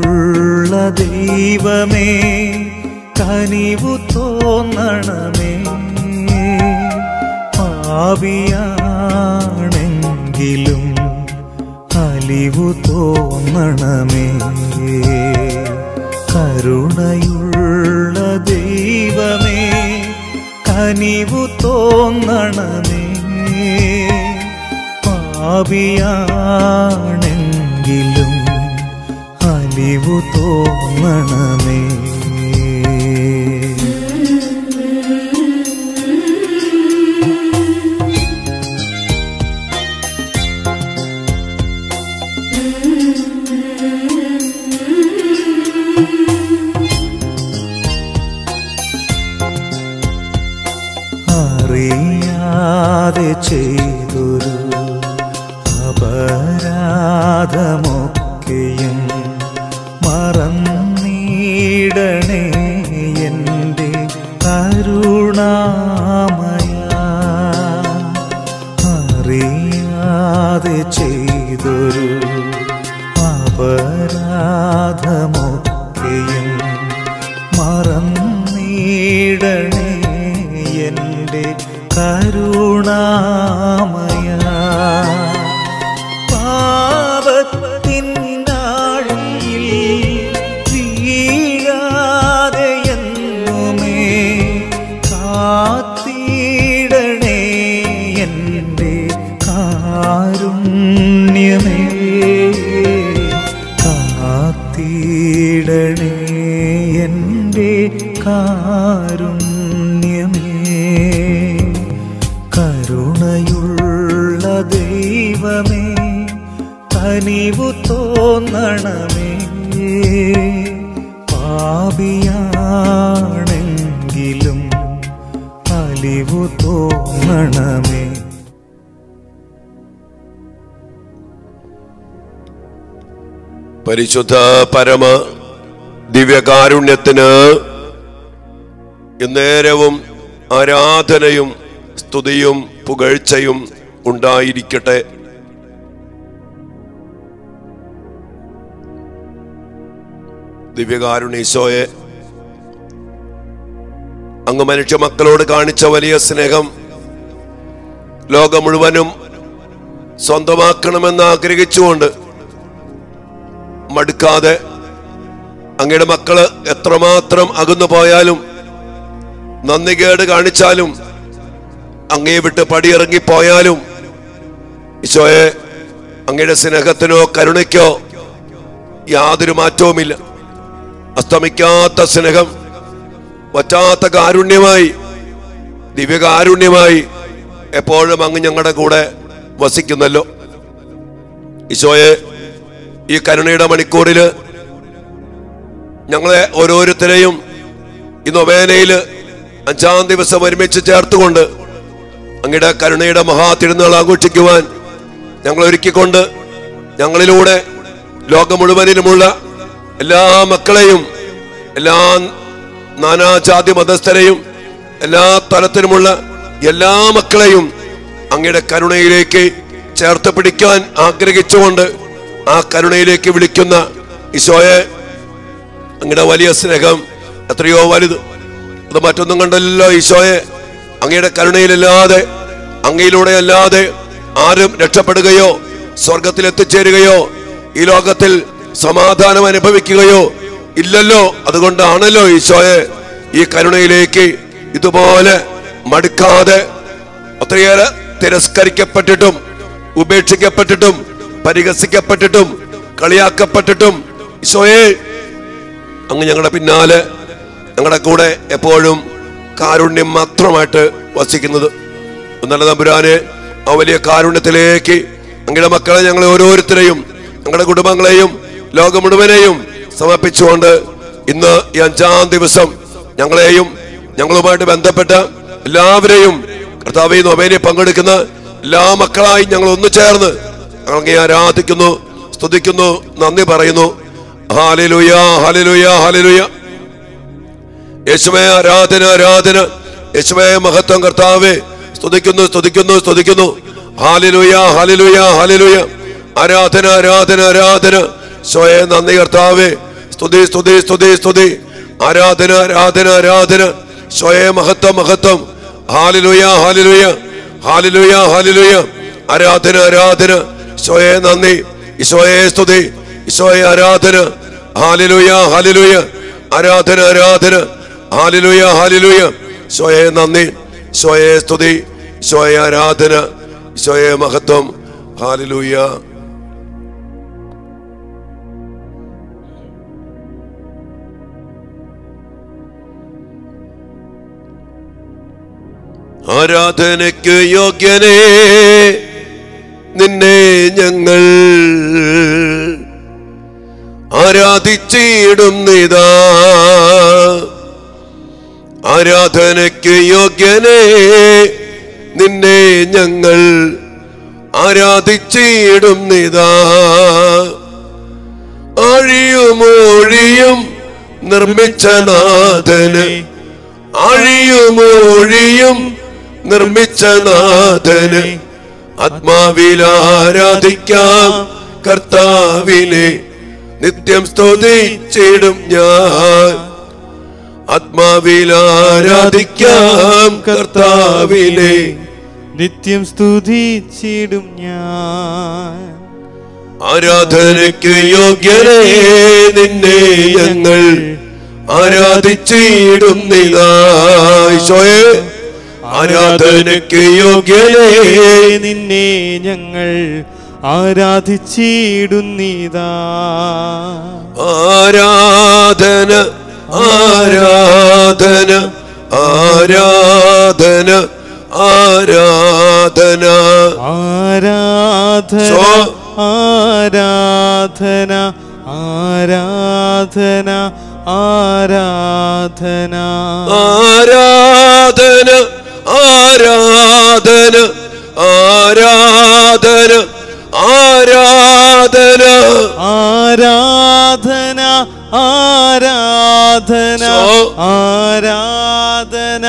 ദൈവമേ കനിവു തോന്നണമേ പാപിയാണെങ്കിലും അലിവു തോന്നണമേ കരുണയുള്ള ദൈവമേ കനിവു തോന്നണമേ പാപിയാണെങ്കിലും അലിവു തോന്നണമേ അറിയാതെ ചെയ്തൊരു അപരാധമൊക്കെയും മറന്നീടണേ എൻ്റെ കരുണാമയ അറിയാതെ ചെയ്തൊരു അപരാധമൊക്കെയും മറന്നീടണേ എൻ്റെ കരുണാമയ പാപത്തിനാഴിയിൽ വീഴാതെ എന്നുമേ കാത്തിടണേ എൻ്റെ കാരുണ്യമേ കാത്തിടണേ എൻ്റെ കാരുണ്യമേ കരുണയുള്ള ദൈവമേ കനിവു തോന്നണമേ പാപിയാണെങ്കിലും അലിവു തോന്നണമേ പരിശുദ്ധ പരമ ദിവ്യകാരുണ്യത്തിന് ഇന്നേരവും ആരാധനയും സ്തുതിയും പുകഴ്ചയും ഉണ്ടായിരിക്കട്ടെ ദിവ്യകാരുണ്യീശോയെ അങ്ങ് മനുഷ്യ മക്കളോട് കാണിച്ച വലിയ സ്നേഹം ലോകം മുഴുവനും സ്വന്തമാക്കണമെന്ന് ആഗ്രഹിച്ചുകൊണ്ട് മടുക്കാതെ അങ്ങയുടെ മക്കള് എത്രമാത്രം അകന്നു പോയാലും നന്ദികേട് കാണിച്ചാലും അങ്ങയെ വിട്ട് പടിയിറങ്ങിപ്പോയാലും ഈശോയെ അങ്ങയുടെ സ്നേഹത്തിനോ കരുണയ്ക്കോ യാതൊരു മാറ്റവുമില്ല അസ്തമിക്കാത്ത സ്നേഹം വറ്റാത്ത കാരുണ്യമായി ദിവ്യകാരുണ്യമായി എപ്പോഴും അങ്ങ് ഞങ്ങളുടെ കൂടെ വസിക്കുന്നല്ലോ ഈശോയെ ഈ കരുണയുടെ മണിക്കൂറില് ഞങ്ങളെ ഓരോരുത്തരെയും ഈ നൊവേനയില് അഞ്ചാം ദിവസം ഒരുമിച്ച് ചേർത്തുകൊണ്ട് അങ്ങയുടെ കരുണയുടെ മഹാ തിരുനാൾ ആഘോഷിക്കുവാൻ ഞങ്ങൾ ഒരുക്കിക്കൊണ്ട് ഞങ്ങളിലൂടെ ലോകം മുഴുവനിലുമുള്ള എല്ലാ മക്കളെയും എല്ലാ നാനാജാതി മതസ്ഥരെയും എല്ലാ തലത്തിലുമുള്ള എല്ലാ മക്കളെയും അങ്ങയുടെ കരുണയിലേക്ക് ചേർത്ത് പിടിക്കാൻ ആഗ്രഹിച്ചുകൊണ്ട് ആ കരുണയിലേക്ക് വിളിക്കുന്ന ഈശോയെ അങ്ങയുടെ വലിയ സ്നേഹം എത്രയോ വലുത് അത് മറ്റൊന്നും കണ്ടല്ലോ ഈശോയെ അങ്ങയുടെ കരുണയിലല്ലാതെ അങ്ങയിലൂടെ അല്ലാതെ ആരും രക്ഷപ്പെടുകയോ സ്വർഗത്തിൽ എത്തിച്ചേരുകയോ ഈ ലോകത്തിൽ സമാധാനം അനുഭവിക്കുകയോ ഇല്ലല്ലോ അതുകൊണ്ടാണല്ലോ ഈശോയെ ഈ കരുണയിലേക്ക് ഇതുപോലെ മടുക്കാതെ ഒത്തിരിയേറെ തിരസ്കരിക്കപ്പെട്ടിട്ടും ഉപേക്ഷിക്കപ്പെട്ടിട്ടും പരിഹസിക്കപ്പെട്ടിട്ടും കളിയാക്കപ്പെട്ടിട്ടും ഈശോയെ അങ്ങ് ഞങ്ങളുടെ പിന്നാലെ ഞങ്ങളുടെ കൂടെ എപ്പോഴും കാരുണ്യം മാത്രമായിട്ട് വസിക്കുന്നത് നല്ല തമ്പുരാനെ ആ വലിയ കാരുണ്യത്തിലേക്ക് അങ്ങയുടെ മക്കളെ ഞങ്ങളെ ഓരോരുത്തരെയും ഞങ്ങളുടെ കുടുംബങ്ങളെയും ലോകം മുഴുവനെയും സമർപ്പിച്ചുകൊണ്ട് ഇന്ന് ഈ അഞ്ചാം ദിവസം ഞങ്ങളെയും ഞങ്ങളുമായിട്ട് ബന്ധപ്പെട്ട എല്ലാവരെയും കർത്താവ് നൊവേനെ പങ്കെടുക്കുന്ന എല്ലാ മക്കളായി ഞങ്ങൾ ഒന്നു ചേർന്ന് ഞങ്ങളെ ആരാധിക്കുന്നു സ്തുതിക്കുന്നു നന്ദി പറയുന്നു ഹാലലുയ ഹാലലുയ ഹാലലുയ യേശുവേ ആരാധന ആരാധന യേശുവേ മഹത്വം കർത്താവേ സ്തുതിക്കുന്നു സ്തുതിക്കുന്നു സ്തുതിക്കുന്നു ഹാലലുയ ഹാലലുയ ഹാലലുയ ആരാധന ആരാധന ആരാധന സ്വയ നന്ദി കർത്താവേ സ്തുതി സ്തുതി സ്തുതി സ്തുതി ആരാധന ആരാധന ആരാധന സ്വയം മഹത്വം മഹത്വം ഹാലിലുയ ഹാലിലുയ ഹാലിലുയ ഹാലിലുയ ആരാധന ആരാധന ഈശോയെ നന്ദി ഈശോയെ സ്തുതി ഈശോയെ ആരാധന ഹാലിലുയ ഹാലിലുയ ആരാധന ആരാധന ഹാലിലുയ ഹാലിലുയ ഈശോയെ നന്ദി ഈശോയെ സ്തുതി ഈശോയെ ആരാധന ഈശോയെ മഹത്വം ഹാലിലുയ ആരാധനയ്ക്ക് യോഗ്യനേ നിന്നെ ഞങ്ങൾ ആരാധിച്ചിടുന്നിതാ ആരാധനയ്ക്ക് യോഗ്യനേ നിന്നെ ഞങ്ങൾ ആരാധിച്ചിടുന്നിതാ ആഴിയുമൊഴിയും നിർമ്മിച്ച നാഥന് ആഴിയുമൊഴിയും നിർമ്മിച്ച നാഥന് ആത്മാവിൽ ആരാധിക്കാം കർത്താവിനെ നിത്യം സ്തുതിച്ചിടും ഞാൻ ആത്മാവിൽ ആരാധിക്കാം കർത്താവിനെ നിത്യം സ്തുതിച്ചിടും ഞാൻ ആരാധനയ്ക്ക് യോഗ്യനേ നിന്നെ ഞങ്ങൾ ആരാധിച്ചിടുന്നിതാ ഈശോയെ ആരാധനയ്ക്ക് യോഗ്യനേ നിന്നെ ഞങ്ങൾ ആരാധിച്ചിടുന്നിതാ ആരാധന ആരാധന ആരാധന ആരാധന ആരാധന സോ- ആരാധന ആരാധന ആരാധന ആരാധന ആരാധന ആരാധന ആരാധന ആരാധന ആരാധന സോ- ആരാധന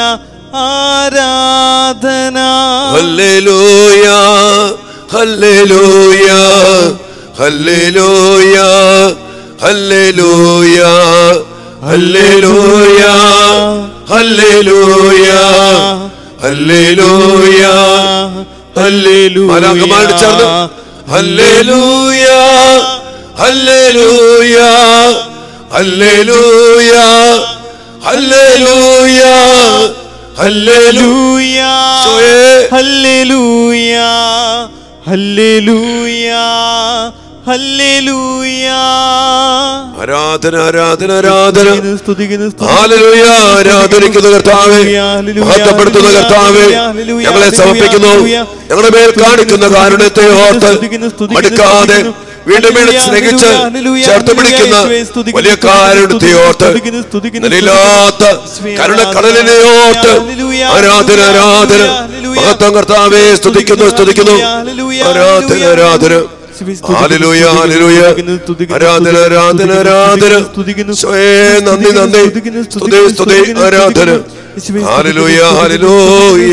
ആരാധന ഹല്ലേലൂയ ഹല്ലേലൂയ ഹല്ലേലൂയ ഹല്ലേലൂയ ഹല്ലേലൂയ ഹല്ലേലൂയ ഹല്ലേലൂയ ഹല്ലേലൂയ മലാക്കമാരുടെ ചേർന്ന് ഹല്ലേലൂയ ഹല്ലേലൂയ ഹല്ലേലൂയ ഹല്ലേലൂയ ഹല്ലേലൂയ ഹല്ലേലൂയ ഈശോയെ. ഹല്ലേലൂയ ഹല്ലേലൂയ ഹല്ലേലൂയ ആരാധന ആരാധന ആരാധന സ്തുതിക്കുന്നു സ്തുതിക്കുന്നു ഹാലലൂയ ആരാധനിക്കുന്ന കർത്താവേ മഹത്വപ്പെടുത്തുന്ന കർത്താവേ ഞങ്ങളെ സമർപ്പിക്കുന്നു ഞങ്ങളുടെ മേൽ കാണിക്കുന്ന കാരുണ്യത്തെ ഓർത്ത് മടുക്കാതെ വീണ്ടും വീണ്ടും സ്നേഹിച്ച് ചേർത്ത് പിടിക്കുന്ന വലിയ കാരുണ്യത്തെ ഓർത്ത് നിലയില്ലാത്ത കരുണക്കടലിനെ ഓർത്ത് ആരാധന ആരാധന മഹത്വം കർത്താവേ സ്തുതിക്കുന്നു സ്തുതിക്കുന്നു ആരാധന ആരാധന ഹാലലൂയ ഹാലലൂയ ആരാധന ആരാധന ആരാധന ഈശോയേ, നന്ദി നന്ദി സ്തുതി സ്തുതി ആരാധന ഹാലലൂയ ഹാലലൂയ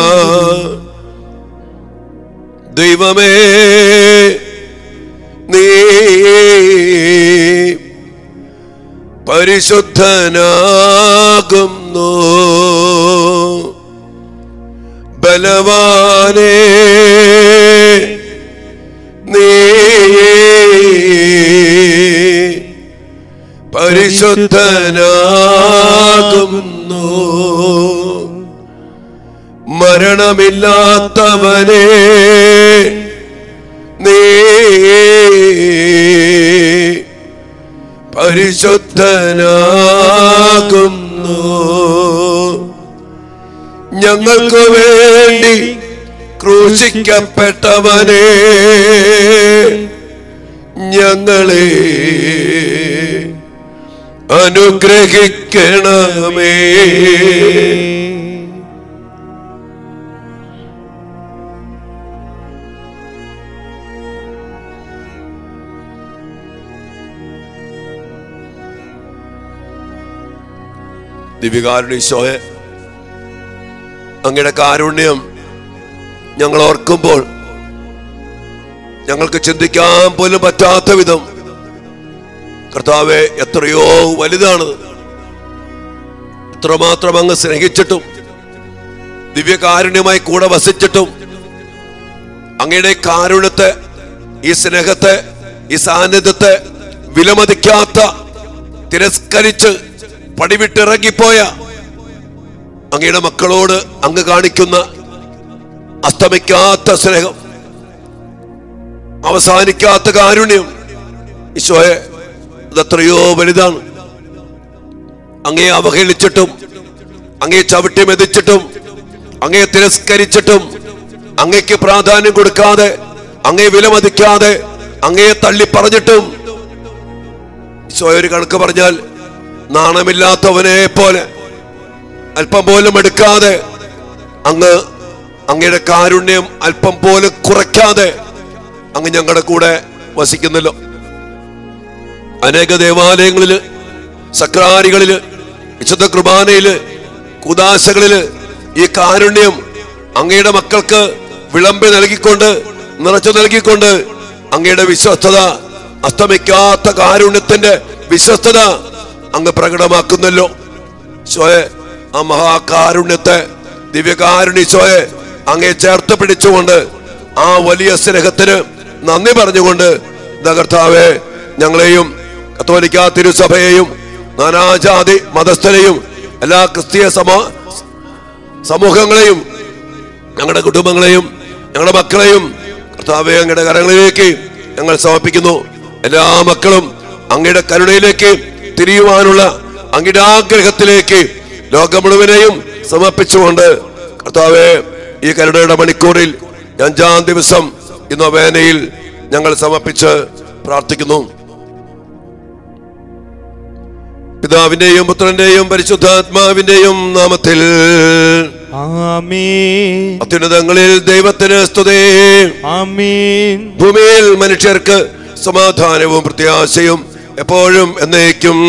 ദൈവമേ നീ പരിശുദ്ധനാകുന്നു ബലവാനേ നീ പരിശുദ്ധനാകുന്നു മരണമില്ലാത്തവനെ നീ പരിശുദ്ധനാകുന്നു ഞങ്ങൾക്ക് വേണ്ടി ക്രൂശിക്കപ്പെട്ടവനെ ഞങ്ങളെ അനുഗ്രഹിക്കണമേ ദിവികാരുണീശോയെ അങ്ങയുടെ കാരുണ്യം ഞങ്ങൾ ഓർക്കുമ്പോൾ ഞങ്ങൾക്ക് ചിന്തിക്കാൻ പോലും പറ്റാത്ത വിധം കർത്താവെ എത്രയോ വലുതാണ് എത്രമാത്രം അങ്ങ് സ്നേഹിച്ചിട്ടും ദിവ്യകാരുണ്യമായി കൂടെ വസിച്ചിട്ടും അങ്ങയുടെ കാരുണ്യത്തെ ഈ സ്നേഹത്തെ ഈ സാന്നിധ്യത്തെ വിലമതിക്കാത്ത തിരസ്കരിച്ച് പടിവിട്ടിറങ്ങിപ്പോയ അങ്ങയുടെ മക്കളോട് അങ്ങ് കാണിക്കുന്ന അസ്തമിക്കാത്ത സ്നേഹം അവസാനിക്കാത്ത കാരുണ്യം ഈശോയെ അതെത്രയോ വലുതാണ് അങ്ങേ അവഹേളിച്ചിട്ടും അങ്ങേ ചവിട്ടി മെതിച്ചിട്ടും അങ്ങേ തിരസ്കരിച്ചിട്ടും അങ്ങയ്ക്ക് പ്രാധാന്യം കൊടുക്കാതെ അങ്ങേ വിലമതിക്കാതെ അങ്ങയെ തള്ളി പറഞ്ഞിട്ടും ഈശോയെ ഒരു കണക്ക് പറഞ്ഞാൽ നാണമില്ലാത്തവനെ പോലെ അല്പം പോലും എടുക്കാതെ അങ്ങ് അങ്ങയുടെ കാരുണ്യം അല്പം പോലും കുറയ്ക്കാതെ അങ്ങ് ഞങ്ങളുടെ കൂടെ വസിക്കുന്നല്ലോ അനേക ദേവാലയങ്ങളില് സക്രാരികളില് വിശുദ്ധ കുർബാനയില് കുദാശകളില് ഈ കാരുണ്യം അങ്ങയുടെ മക്കൾക്ക് വിളമ്പി നൽകിക്കൊണ്ട് നിറച്ചു നൽകിക്കൊണ്ട് അങ്ങയുടെ വിശ്വസ്തത അസ്തമിക്കാത്ത കാരുണ്യത്തിന്റെ വിശ്വസ്തത അങ്ങ് പ്രകടമാക്കുന്നല്ലോ ശോയെ ആ മഹാകാരുണ്യത്തെ ദിവ്യകാരുണ്യ ശോയെ അങ്ങേ ചേർത്ത് പിടിച്ചുകൊണ്ട് ആ വലിയ സ്നേഹത്തിന് നന്ദി പറഞ്ഞുകൊണ്ട് ദകർത്താവെ ഞങ്ങളെയും കത്തോലിക്ക തിരുസഭയെയും നാനാജാതി മതസ്ഥരെയും എല്ലാ ക്രിസ്തീയ സമ സമൂഹങ്ങളെയും ഞങ്ങളുടെ കുടുംബങ്ങളെയും ഞങ്ങളുടെ മക്കളെയും കർത്താവെ അങ്ങയുടെ കരങ്ങളിലേക്ക് ഞങ്ങൾ സമർപ്പിക്കുന്നു എല്ലാ മക്കളും അങ്ങയുടെ കരുണയിലേക്ക് തിരിയുവാനുള്ള അങ്ങയുടെ ആഗ്രഹത്തിലേക്ക് ലോകം മുഴുവനെയും സമർപ്പിച്ചുകൊണ്ട് കർത്താവെ ഈ കരുണയുടെ മണിക്കൂറിൽ അഞ്ചാം ദിവസം ഇന്ന് വേനയിൽ ഞങ്ങൾ സമർപ്പിച്ച് പ്രാർത്ഥിക്കുന്നു പിതാവിന്റെയും പുത്രന്റെയും പരിശുദ്ധാത്മാവിന്റെയും നാമത്തിൽ ആമീൻ അത്യുന്നതങ്ങളിൽ ദൈവത്തിന് സ്തുതേ ആമീൻ ഭൂമിയിൽ മനുഷ്യർക്ക് സമാധാനവും പ്രത്യാശയും എപ്പോഴും എന്നേക്കും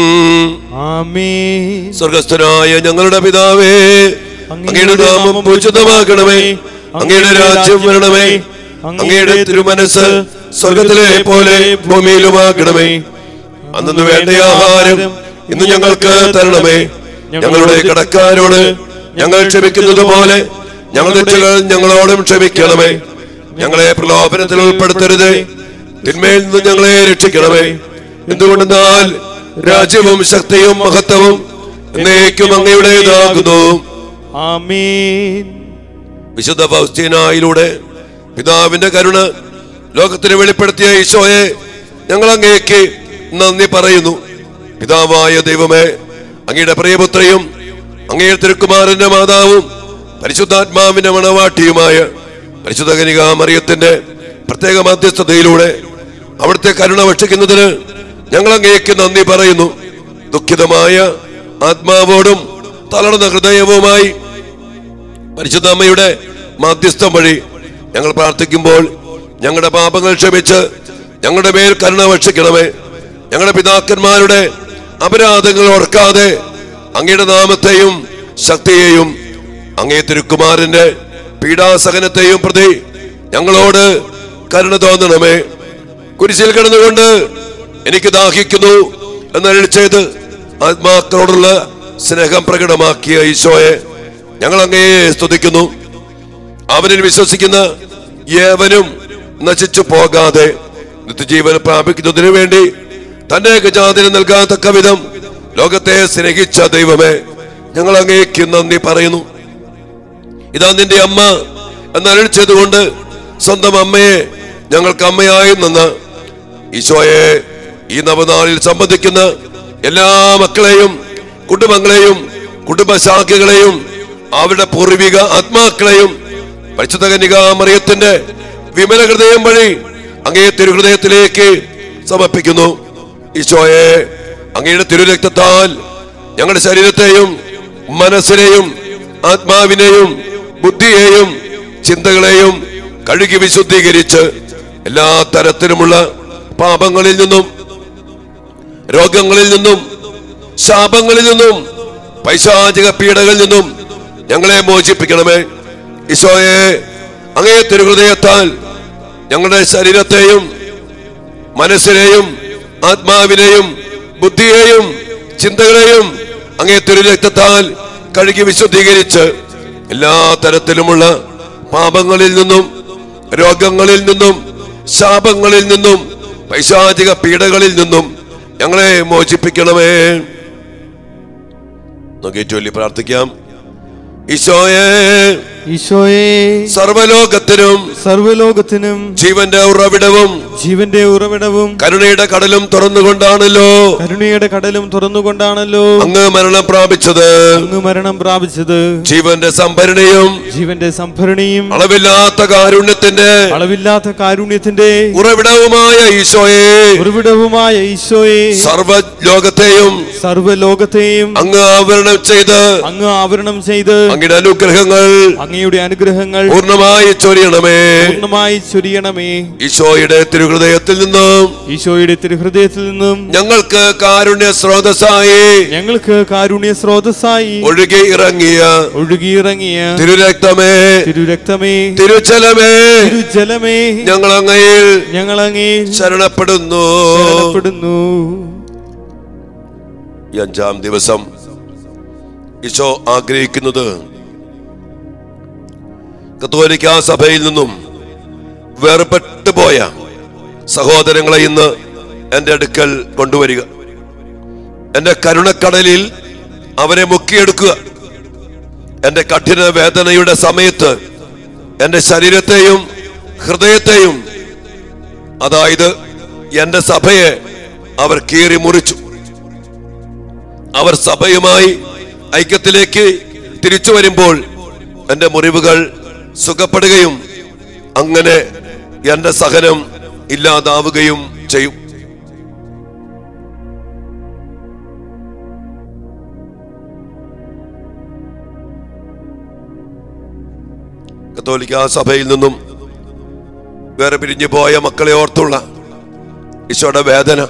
ആമീൻ സ്വർഗസ്ഥനായ ഞങ്ങളുടെ പിതാവേ അങ്ങയുടെ നാമം പൂജിതമാകണമേ അങ്ങയുടെ രാജ്യം വരണമേ അങ്ങയുടെ തിരുമനസ് സ്വർഗത്തിലെ പോലെ ഭൂമിയിലുമാകണമേ അന്നു വേണ്ട ആഹാരം ഇന്ന് ഞങ്ങൾക്ക് തരണമേ ഞങ്ങളുടെ കടക്കാരോട് ഞങ്ങൾ ക്ഷമിക്കുന്നത് പോലെ ഞങ്ങളുടെ തെറ്റുകൾ ഞങ്ങളോടും ക്ഷമിക്കണമേ ഞങ്ങളെ പ്രലോഭനത്തിൽ ഉൾപ്പെടുത്തരുത് തിന്മയിൽ നിന്ന് ഞങ്ങളെ രക്ഷിക്കണമേ എന്തുകൊണ്ടെന്നാൽ രാജ്യവും ശക്തിയും മഹത്വവും എന്നേക്കും അങ്ങയുടേതാകുന്നു ആമീൻ വിശുദ്ധ ഫൗസ്തീനായിലൂടെ പിതാവിന്റെ കരുണ ലോകത്തിന് വെളിപ്പെടുത്തിയ ഈശോയെ ഞങ്ങൾ അങ്ങേക്ക് നന്ദി പറയുന്നു പിതാവായ ദൈവമേ അങ്ങയുടെ പ്രിയപുത്രയും അങ്ങയുടെ തിരുക്കുമാരന്റെ മാതാവും പരിശുദ്ധാത്മാവിന്റെ മണവാട്ടിയുമായ പരിശുദ്ധ കനിക മറിയത്തിന്റെ പ്രത്യേക മധ്യസ്ഥതയിലൂടെ അവിടുത്തെ കരുണ ഭക്ഷിക്കുന്നതിന് ഞങ്ങൾ അങ്ങേക്ക് നന്ദി പറയുന്നു ദുഃഖിതമായ ആത്മാവോടും തളർന്ന ഹൃദയവുമായി പരിശുദ്ധ അമ്മയുടെ മാധ്യസ്ഥം വഴി ഞങ്ങൾ പ്രാർത്ഥിക്കുമ്പോൾ ഞങ്ങളുടെ പാപങ്ങൾ ക്ഷമിച്ച് ഞങ്ങളുടെ മേൽ കരുണ ഭക്ഷിക്കണമേ ഞങ്ങളുടെ പിതാക്കന്മാരുടെ അപരാധങ്ങൾ ഓർക്കാതെ അങ്ങയുടെ നാമത്തെയും ശക്തിയെയും അങ്ങേ തിരുക്കുമാരന്റെ പീഡാസഹനത്തെയും പ്രതി ഞങ്ങളോട് കരുണ തോന്നണമേ കുരിശിൽ കിടന്നുകൊണ്ട് എനിക്ക് ദാഹിക്കുന്നു എന്നരുൾ ചെയ്ത് ആത്മാക്കളോടുള്ള സ്നേഹം പ്രകടമാക്കിയ ഈശോയെ ഞങ്ങൾ അങ്ങയെ സ്തുതിക്കുന്നു അവനിൽ വിശ്വസിക്കുന്ന ഏവനും നശിച്ചു പോകാതെ നിത്യജീവൻ പ്രാപിക്കുന്നതിനു വേണ്ടി തന്റെ ഗജാതിന് നൽകാത്തക്ക വിധം ലോകത്തെ സ്നേഹിച്ച ദൈവമേ ഞങ്ങൾ അങ്ങേക്ക് നന്ദി പറയുന്നു ഇതാ നിന്റെ അമ്മ എന്നരുൾ ചെയ്തുകൊണ്ട് സ്വന്തം അമ്മയെ ഞങ്ങൾക്ക് അമ്മയായി നിന്ന് ഈശോയെ ഈ നവനാളിൽ സംബന്ധിക്കുന്ന എല്ലാ മക്കളെയും കുടുംബങ്ങളെയും കുടുംബശാഖകളെയും അവരുടെ പൂർവിക ആത്മാക്കളെയും പരിശുദ്ധ കന്യക മറിയത്തിന്റെ വിമല ഹൃദയം വഴി അങ്ങേ തിരുഹൃദയത്തിലേക്ക് സമർപ്പിക്കുന്നു ഈശോയെ അങ്ങയുടെ തിരുരക്തത്താൽ ഞങ്ങളുടെ ശരീരത്തെയും മനസ്സിനെയും ആത്മാവിനെയും ബുദ്ധിയെയും ചിന്തകളെയും കഴുകി വിശുദ്ധീകരിച്ച് എല്ലാ തരത്തിലുമുള്ള പാപങ്ങളിൽ നിന്നും രോഗങ്ങളിൽ നിന്നും ശാപങ്ങളിൽ നിന്നും പൈശാചിക പീഡകളിൽ നിന്നും ഞങ്ങളെ മോചിപ്പിക്കണമേ ഈശോയെ അങ്ങേ തിരുഹൃദയത്താൽ ഞങ്ങളുടെ ശരീരത്തെയും മനസ്സിനെയും ആത്മാവിനെയും ബുദ്ധിയെയും ചിന്തകളെയും അങ്ങേ തിരുരക്തത്താൽ കഴുകി വിശുദ്ധീകരിച്ച് എല്ലാ തരത്തിലുമുള്ള പാപങ്ങളിൽ നിന്നും രോഗങ്ങളിൽ നിന്നും ശാപങ്ങളിൽ നിന്നും പൈശാചിക പീഡകളിൽ നിന്നും ഞങ്ങളെ മോചിപ്പിക്കണമേ നമുക്ക് ചൊല്ലി പ്രാർത്ഥിക്കാം ഈശോയെ ഈശോയെ സർവലോകത്തിനും സർവലോകത്തിനും ജീവന്റെ ഉറവിടവും ജീവന്റെ ഉറവിടവും കരുണയുടെ കടലും തുറന്നുകൊണ്ടാണല്ലോ കരുണയുടെ കടലും തുറന്നുകൊണ്ടാണല്ലോ അങ്ങ് മരണം പ്രാപിച്ചത് അങ്ങ് മരണം പ്രാപിച്ചത് ജീവന്റെ സംഭരണിയും ജീവന്റെ സംഭരണിയും അളവില്ലാത്ത കാരുണ്യത്തിന്റെ അളവില്ലാത്ത കാരുണ്യത്തിന്റെ ഉറവിടവുമായ ഈശോയെ ഉറവിടവുമായ ഈശോയെ സർവലോകത്തെയും സർവലോകത്തെയും അങ്ങ് ആവരണം ചെയ്ത് അങ്ങ് ആവരണം ചെയ്ത് അങ്ങയുടെ അനുഗ്രഹങ്ങൾ അങ്ങയുടെ അനുഗ്രഹങ്ങൾ പൂർണ്ണമായി ചൊരിയണമേ പൂർണ്ണമായി ചൊരിയണമേ ഈശോയുടെ തിരുഹൃദയത്തിൽ നിന്നും ഈശോയുടെ തിരുഹൃദയത്തിൽ നിന്നും ഞങ്ങൾക്ക് കാരുണ്യ സ്രോതസ്സായി ഞങ്ങൾക്ക് കാരുണ്യ സ്രോതസ്സായി ഒഴുകി ഇറങ്ങിയ ഒഴുകിയിറങ്ങിയ തിരുരക്തമേ തിരുരക്തമേ തിരുച്ചലമേ തിരുജലമേ ഞങ്ങൾ അങ്ങയിൽ ഞങ്ങൾ അങ്ങേ ശരണപ്പെടുന്നു ശരണപ്പെടുന്നു ഈ അഞ്ചാം ദിവസം ഈശോ ആഗ്രഹിക്കുന്നത് കത്തോലിക്ക സഭയിൽ നിന്നും വേർപെട്ടു പോയ സഹോദരങ്ങളെ ഇന്ന് എൻ്റെ അടുക്കൽ കൊണ്ടുവരിക എൻ്റെ കരുണക്കടലിൽ അവരെ മുക്കിയെടുക്കുക എൻ്റെ കഠിന വേദനയുടെ സമയത്ത് എൻ്റെ ശരീരത്തെയും ഹൃദയത്തെയും അതായത് എൻ്റെ സഭയെ അവർ കീറി മുറിച്ചു അവർ സഭയുമായി ഐക്യത്തിലേക്ക് തിരിച്ചു വരുമ്പോൾ എൻ്റെ മുറിവുകൾ സുഖപ്പെടുകയും അങ്ങനെ എൻ്റെ സഹനം ഇല്ലാതാവുകയും ചെയ്യും കത്തോലിക്ക സഭയിൽ നിന്നും വേറെ പിരിഞ്ഞു പോയ മക്കളെ ഓർത്തുള്ള ഈശോയുടെ വേദന